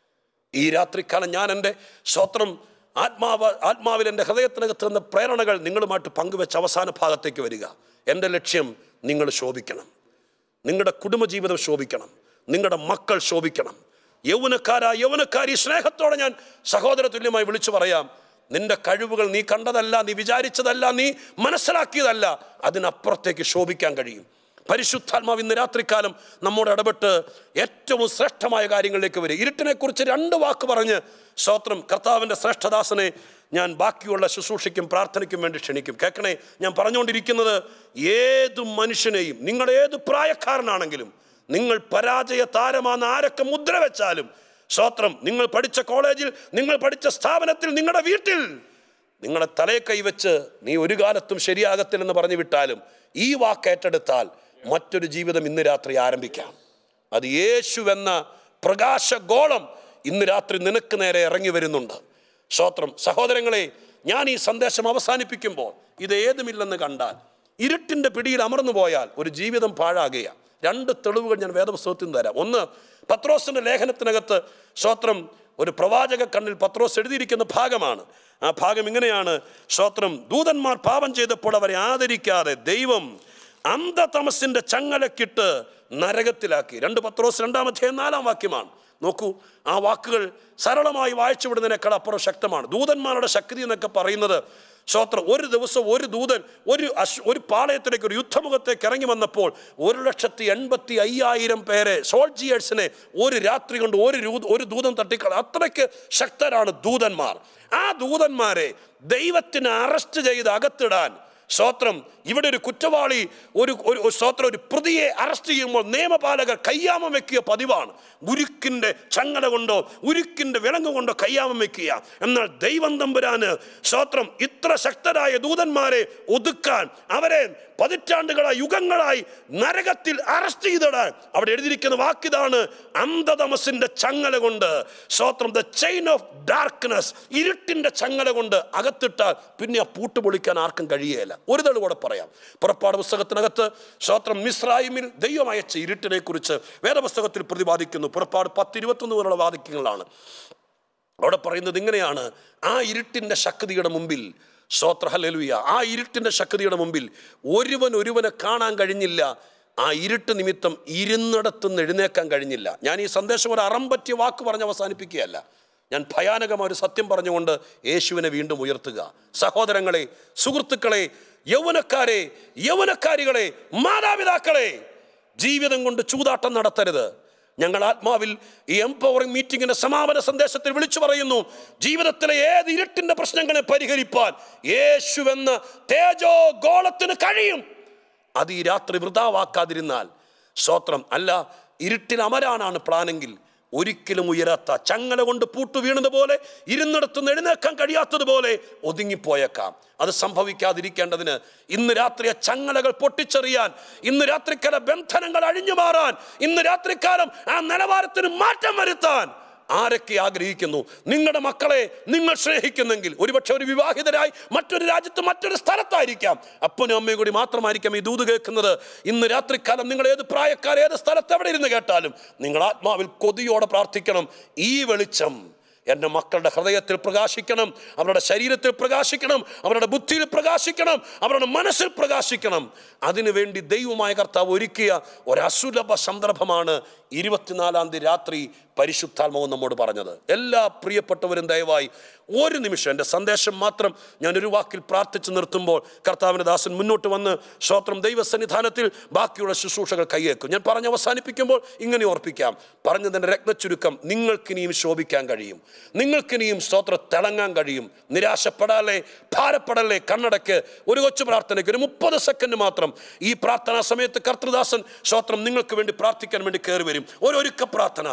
ഈ രാത്രിക്കാലം ഞാൻ എൻ്റെ സ്വത്രം ആത്മാവ് ആത്മാവിൽ എൻ്റെ ഹൃദയത്തിനകത്ത് നിന്ന് പ്രേരണകൾ നിങ്ങളുമായിട്ട് പങ്കുവെച്ച് അവസാന ഭാഗത്തേക്ക് വരിക എൻ്റെ ലക്ഷ്യം നിങ്ങൾ ശോഭിക്കണം നിങ്ങളുടെ കുടുംബജീവിതം ശോഭിക്കണം നിങ്ങളുടെ മക്കൾ ശോഭിക്കണം യൗവനക്കാരാ യൗവനക്കാരി സ്നേഹത്തോടെ ഞാൻ സഹോദര തുല്യമായി വിളിച്ചു പറയാം നിന്റെ കഴിവുകൾ നീ കണ്ടതല്ല നീ വിചാരിച്ചതല്ല നീ മനസ്സിലാക്കിയതല്ല അതിനപ്പുറത്തേക്ക് ശോഭിക്കാൻ കഴിയും പരിശുദ്ധാത്മാവ് ഇന്ന് രാത്രികാലം നമ്മോട് ഇടപെട്ട് ഏറ്റവും ശ്രേഷ്ഠമായ കാര്യങ്ങളിലേക്ക് വരും ഇരുട്ടിനെക്കുറിച്ച് രണ്ട് വാക്ക് പറഞ്ഞ് സ്തോത്രം കർത്താവിൻ്റെ ശ്രേഷ്ഠദാസനെ ഞാൻ ബാക്കിയുള്ള ശുശ്രൂഷയ്ക്കും പ്രാർത്ഥനയ്ക്കും വേണ്ടി ക്ഷണിക്കും കേൾക്കണേ ഞാൻ പറഞ്ഞുകൊണ്ടിരിക്കുന്നത് ഏത് മനുഷ്യനെയും നിങ്ങൾ ഏത് പ്രായക്കാരനാണെങ്കിലും നിങ്ങൾ പരാജയ താരമാണെന്ന് ആരൊക്കെ മുദ്ര വെച്ചാലും സ്തോത്രം നിങ്ങൾ പഠിച്ച കോളേജിൽ നിങ്ങൾ പഠിച്ച സ്ഥാപനത്തിൽ നിങ്ങളുടെ വീട്ടിൽ നിങ്ങളെ തലയെ കൈവച്ച് നീ ഒരു കാലത്തും ശരിയാകത്തില്ലെന്ന് പറഞ്ഞു വിട്ടാലും ഈ വാക്ക് ഏറ്റെടുത്താൽ മറ്റൊരു ജീവിതം ഇന്ന് രാത്രി ആരംഭിക്കാം അത് യേശുവെന്ന പ്രകാശഗോളം ഇന്ന് രാത്രി നിനക്ക് നേരെ ഇറങ്ങി വരുന്നുണ്ട് സ്തോത്രം സഹോദരങ്ങളെ ഞാൻ ഈ സന്ദേശം അവസാനിപ്പിക്കുമ്പോൾ ഇത് ഏതുമില്ലെന്ന് കണ്ടാൽ ഇരുട്ടിൻ്റെ പിടിയിൽ അമർന്നു പോയാൽ ഒരു ജീവിതം പാഴാകുകയാണ് രണ്ട് തെളിവുകൾ ഞാൻ വേദപുസ്തകത്തിൽ നിന്ന് തരാം ഒന്ന് പത്രോസിൻ്റെ ലേഖനത്തിനകത്ത് സ്തോത്രം ഒരു പ്രവാചക കണ്ണിൽ പത്രോസ് എഴുതിയിരിക്കുന്ന ഭാഗമാണ് ആ ഭാഗം ഇങ്ങനെയാണ് സ്തോത്രം ദൂതന്മാർ പാപം ചെയ്തപ്പോൾ അവരെ ആദരിക്കാതെ ദൈവം അന്ധതമസിന്റെ ചങ്ങലക്കിട്ട് നരകത്തിലാക്കി രണ്ട് പത്രോസ് രണ്ടാമത്തെ നാലാം വാക്യമാണ് നോക്കൂ ആ വാക്കുകൾ സരളമായി വായിച്ചു വിടുന്നതിനേക്കാൾ അപ്പുറം ശക്തമാണ് ദൂതന്മാരുടെ ശക്തി എന്നൊക്കെ പറയുന്നത് സ്തോത്രം ഒരു ദിവസം ഒരു ദൂതൻ ഒരു അശ് ഒരു പാളയത്തിലേക്ക് ഒരു യുദ്ധമുഖത്തേക്ക് ഇറങ്ങി വന്നപ്പോൾ ഒരു ലക്ഷത്തി എൺപത്തി അയ്യായിരം പേരെ സോൾജിയേഴ്സിനെ ഒരു രാത്രി കൊണ്ട് ഒരു രൂ- ഒരു ദൂതൻ തട്ടിക്കള അത്രയ്ക്ക് ശക്തരാണ് ദൂതന്മാർ ആ ദൂതന്മാരെ ദൈവത്തിന് അറസ്റ്റ് ചെയ്ത് അകത്തിടാൻ സ്തോത്രം ഇവിടെ ഒരു കുറ്റവാളി ഒരു ഒരു ഒരു സ്തോത്രം ഒരു പ്രതിയെ അറസ്റ്റ് ചെയ്യുമ്പോൾ നിയമപാലകർ കയ്യാമം വെക്കുക പതിവാണ് ഉരുക്കിൻ്റെ ചങ്ങല കൊണ്ടോ ഉരുക്കിൻ്റെ വിലങ്ങ് കൊണ്ടോ കയ്യാമം വെക്കുക എന്നാൽ ദൈവം തമ്പുരാന് സ്തോത്രം ഇത്ര ശക്തരായ ദൂതന്മാരെ ഒതുക്കാൻ അവരെ പതിറ്റാണ്ടുകളായി യുഗങ്ങളായി നരകത്തിൽ അറസ്റ്റ് ചെയ്തിടാൻ അവിടെ എഴുതിയിരിക്കുന്ന വാക്കിതാണ് അന്ധതമസിന്റെ ചങ്ങല കൊണ്ട് സ്തോത്രം ദ ചെയിൻ ഓഫ് ഡാർക്ക്നെസ് ഇരുട്ടിന്റെ ചങ്ങല കൊണ്ട് അകത്തിട്ടാൽ പിന്നെ ആ പൂട്ട് പൊളിക്കാൻ ആർക്കും കഴിയുകയില്ല ഒരു തെളിവ് കൂടെ പറയാം പുറപ്പാട് പുസ്തകത്തിനകത്ത് സ്തോത്രം മിസ്രായിമിൽ ദൈവം അയച്ച ഇരുട്ടിനെ കുറിച്ച് വേദപുസ്തകത്തിൽ പ്രതിപാദിക്കുന്നു പുറപ്പാട് പത്ത് ഇരുപത്തൊന്ന് പോലുള്ള വാദിക്കങ്ങളാണ് അവിടെ പറയുന്നത് ഇങ്ങനെയാണ് ആ ഇരുട്ടിൻ്റെ ശക്തിയുടെ മുമ്പിൽ സ്തോത്ര ഹല്ലേലൂയ ആ ഇരുട്ടിൻ്റെ ശക്തിയുടെ മുമ്പിൽ ഒരുവൻ ഒരുവനെ കാണാൻ കഴിഞ്ഞില്ല ആ ഇരുട്ട് നിമിത്തം ഇരുന്നിടത്തുനിന്ന് എഴുന്നേക്കാൻ കഴിഞ്ഞില്ല ഞാൻ ഈ സന്ദേശം ഒരു അറം പറ്റിയ വാക്ക് പറഞ്ഞ് അവസാനിപ്പിക്കുകയല്ല ഞാൻ ഭയാനകമായ ഒരു സത്യം പറഞ്ഞുകൊണ്ട് യേശുവിനെ വീണ്ടും ഉയർത്തുക സഹോദരങ്ങളെ സുഹൃത്തുക്കളെ യൗവനക്കാരെ യൗവനക്കാരികളെ മാതാപിതാക്കളെ ജീവിതം കൊണ്ട് ചൂതാട്ടം നടത്തരുത് ഞങ്ങൾ ആത്മാവിൽ ഈ എംപവറിംഗ് മീറ്റിംഗിന്റെ സമാപന സന്ദേശത്തിൽ വിളിച്ചു പറയുന്നു ജീവിതത്തിലെ ഏത് ഇരുട്ടിന്റെ പ്രശ്നങ്ങളെ പരിഹരിപ്പാൻ യേശുവെന്ന തേജോ ഗോളത്തിന് കഴിയും അത് ഈ രാത്രി വൃതാവാക്കാതിരുന്നാൽ സ്തോത്രം അല്ല ഇരുട്ടിൽ അമരാനാണ് പ്ലാനെങ്കിൽ ഒരിക്കലും ഉയരാത്ത ചങ്ങല കൊണ്ട് പൂട്ടു വീണതുപോലെ ഇരുന്നിടത്തുനിന്ന് എഴുന്നേക്കാൻ കഴിയാത്തതുപോലെ ഒതുങ്ങിപ്പോയേക്കാം അത് സംഭവിക്കാതിരിക്കേണ്ടതിന് ഇന്ന് രാത്രി ആ ചങ്ങലകൾ പൊട്ടിച്ചെറിയാൻ ഇന്ന് രാത്രിക്കാല ബന്ധനങ്ങൾ അഴിഞ്ഞു മാറാൻ ഇന്ന് രാത്രിക്കാലം ആ നിലവാരത്തിന് മാറ്റം വരുത്താൻ ആരൊക്കെ ആഗ്രഹിക്കുന്നു നിങ്ങളുടെ മക്കളെ നിങ്ങൾ സ്നേഹിക്കുന്നെങ്കിൽ ഒരുപക്ഷെ ഒരു വിവാഹിതരായി മറ്റൊരു രാജ്യത്ത് മറ്റൊരു സ്ഥലത്തായിരിക്കാം അപ്പനും അമ്മയും കൂടി മാത്രമായിരിക്കാം ഈ ദൂത് കേൾക്കുന്നത് ഇന്ന് രാത്രിക്കാലം നിങ്ങൾ ഏത് പ്രായക്കാർ ഏത് സ്ഥലത്ത് എവിടെ ഇരുന്ന് കേട്ടാലും നിങ്ങൾ ആത്മാവിൽ കൊതിയോടെ പ്രാർത്ഥിക്കണം ഈ വെളിച്ചം എൻ്റെ മക്കളുടെ ഹൃദയത്തിൽ പ്രകാശിക്കണം അവരുടെ ശരീരത്തിൽ പ്രകാശിക്കണം അവരുടെ ബുദ്ധിയിൽ പ്രകാശിക്കണം അവരുടെ മനസ്സിൽ പ്രകാശിക്കണം അതിനുവേണ്ടി ദൈവമായ കർത്താവ് ഒരുക്കിയ ഒരസുലഭ സന്ദർഭമാണ് ഇരുപത്തിനാലാം തീയതി രാത്രി പരിശുദ്ധാത്മാവ് നമ്മോട് പറഞ്ഞത് എല്ലാ പ്രിയപ്പെട്ടവരും ദയവായി ഒരു നിമിഷം എൻ്റെ സന്ദേശം മാത്രം ഞാൻ ഒരു വാക്കിൽ പ്രാർത്ഥിച്ച് നിർത്തുമ്പോൾ കർത്താവിൻ്റെ ദാസൻ മുന്നോട്ട് വന്ന് സ്തോത്രം ദൈവസന്നിധാനത്തിൽ ബാക്കിയുള്ള ശുശ്രൂഷകൾ കൈയേക്കും ഞാൻ പറഞ്ഞ് അവസാനിപ്പിക്കുമ്പോൾ ഇങ്ങനെ ഓർപ്പിക്കാം പറഞ്ഞതിൻ്റെ രത്നച്ചുരുക്കം നിങ്ങൾക്കിനിയും ശോഭിക്കാൻ കഴിയും നിങ്ങൾക്കിനിയും സ്തോത്രം തിളങ്ങാൻ കഴിയും നിരാശപ്പെടാല്ലേ ഭാരപ്പെടല്ലേ കണ്ണടക്ക് ഒരു കൊച്ചു പ്രാർത്ഥനയ്ക്ക് ഒരു മുപ്പത് സെക്കൻഡ് മാത്രം ഈ പ്രാർത്ഥനാ സമയത്ത് കർത്തൃദാസൻ സ്തോത്രം നിങ്ങൾക്ക് വേണ്ടി പ്രാർത്ഥിക്കാൻ വേണ്ടി കയറി വരും ഒരു ഒരുക്ക പ്രാർത്ഥന ഈ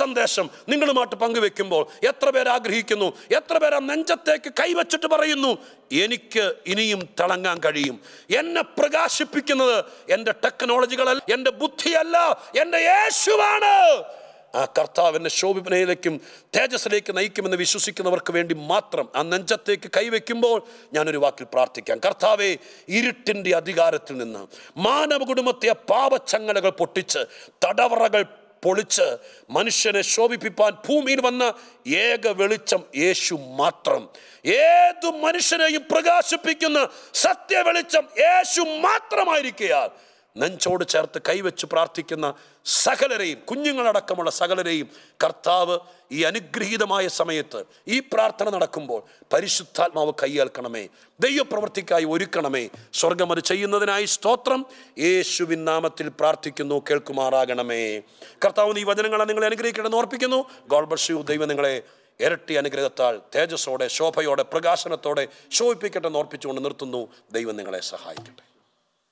സന്ദേശം നിങ്ങളുമായിട്ട് പങ്കുവെക്കുമ്പോൾ എത്ര പേർ ആഗ്രഹിക്കുന്നു എത്ര പേർ ആ നെഞ്ചത്തേക്ക് കൈവച്ചിട്ട് പറയുന്നു എനിക്ക് ഇനിയും തിളങ്ങാൻ കഴിയും എന്നെ പ്രകാശിപ്പിക്കുന്നത് എൻ്റെ ടെക്നോളജികളല്ല എൻ്റെ ബുദ്ധിയല്ല എൻ്റെ യേശുവാണ് ആ കർത്താവിൻ്റെ ശോഭിപ്പനയിലേക്കും തേജസ്സിലേക്ക് നയിക്കുമെന്ന് വിശ്വസിക്കുന്നവർക്ക് വേണ്ടി മാത്രം ആ നെഞ്ചത്തേക്ക് കൈവയ്ക്കുമ്പോൾ ഞാനൊരു വാക്കിൽ പ്രാർത്ഥിക്കാം കർത്താവെ ഇരുട്ടിൻ്റെ അധികാരത്തിൽ നിന്ന് മാനവ കുടുംബത്തെ പാപച്ചങ്ങലകൾ പൊട്ടിച്ച് തടവറകൾ പൊളിച്ച് മനുഷ്യനെ ശോഭിപ്പിപ്പാൻ ഭൂമിയിൽ വന്ന ഏക വെളിച്ചം യേശു മാത്രം ഏതു മനുഷ്യനെയും പ്രകാശിപ്പിക്കുന്ന സത്യ വെളിച്ചം യേശു മാത്രമായിരിക്കയാൽ നെഞ്ചോട് ചേർത്ത് കൈവച്ച് പ്രാർത്ഥിക്കുന്ന സകലരെയും കുഞ്ഞുങ്ങളടക്കമുള്ള സകലരെയും കർത്താവ് ഈ അനുഗ്രഹീതമായ സമയത്ത് ഈ പ്രാർത്ഥന നടക്കുമ്പോൾ പരിശുദ്ധാത്മാവ് കൈയേൽക്കണമേ ദൈവപ്രവർത്തിക്കായി ഒരുക്കണമേ സ്വർഗം അത് ചെയ്യുന്നതിനായി സ്തോത്രം യേശുവിൻ നാമത്തിൽ പ്രാർത്ഥിക്കുന്നു കേൾക്കുമാറാകണമേ കർത്താവ് ഈ വചനങ്ങളെ നിങ്ങളെ അനുഗ്രഹിക്കണമെന്ന് ഓർപ്പിക്കുന്നു ഗോൾബർഷു ദൈവം നിങ്ങളെ ഇരട്ടി അനുഗ്രഹത്താൽ തേജസ്സോടെ ശോഭയോടെ പ്രകാശനത്തോടെ ശോഭിപ്പിക്കട്ടെ എന്ന് ഓർപ്പിച്ചുകൊണ്ട് നിർത്തുന്നു ദൈവം നിങ്ങളെ സഹായിക്കട്ടെ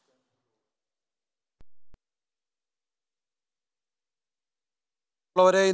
ഉള്ളവരെ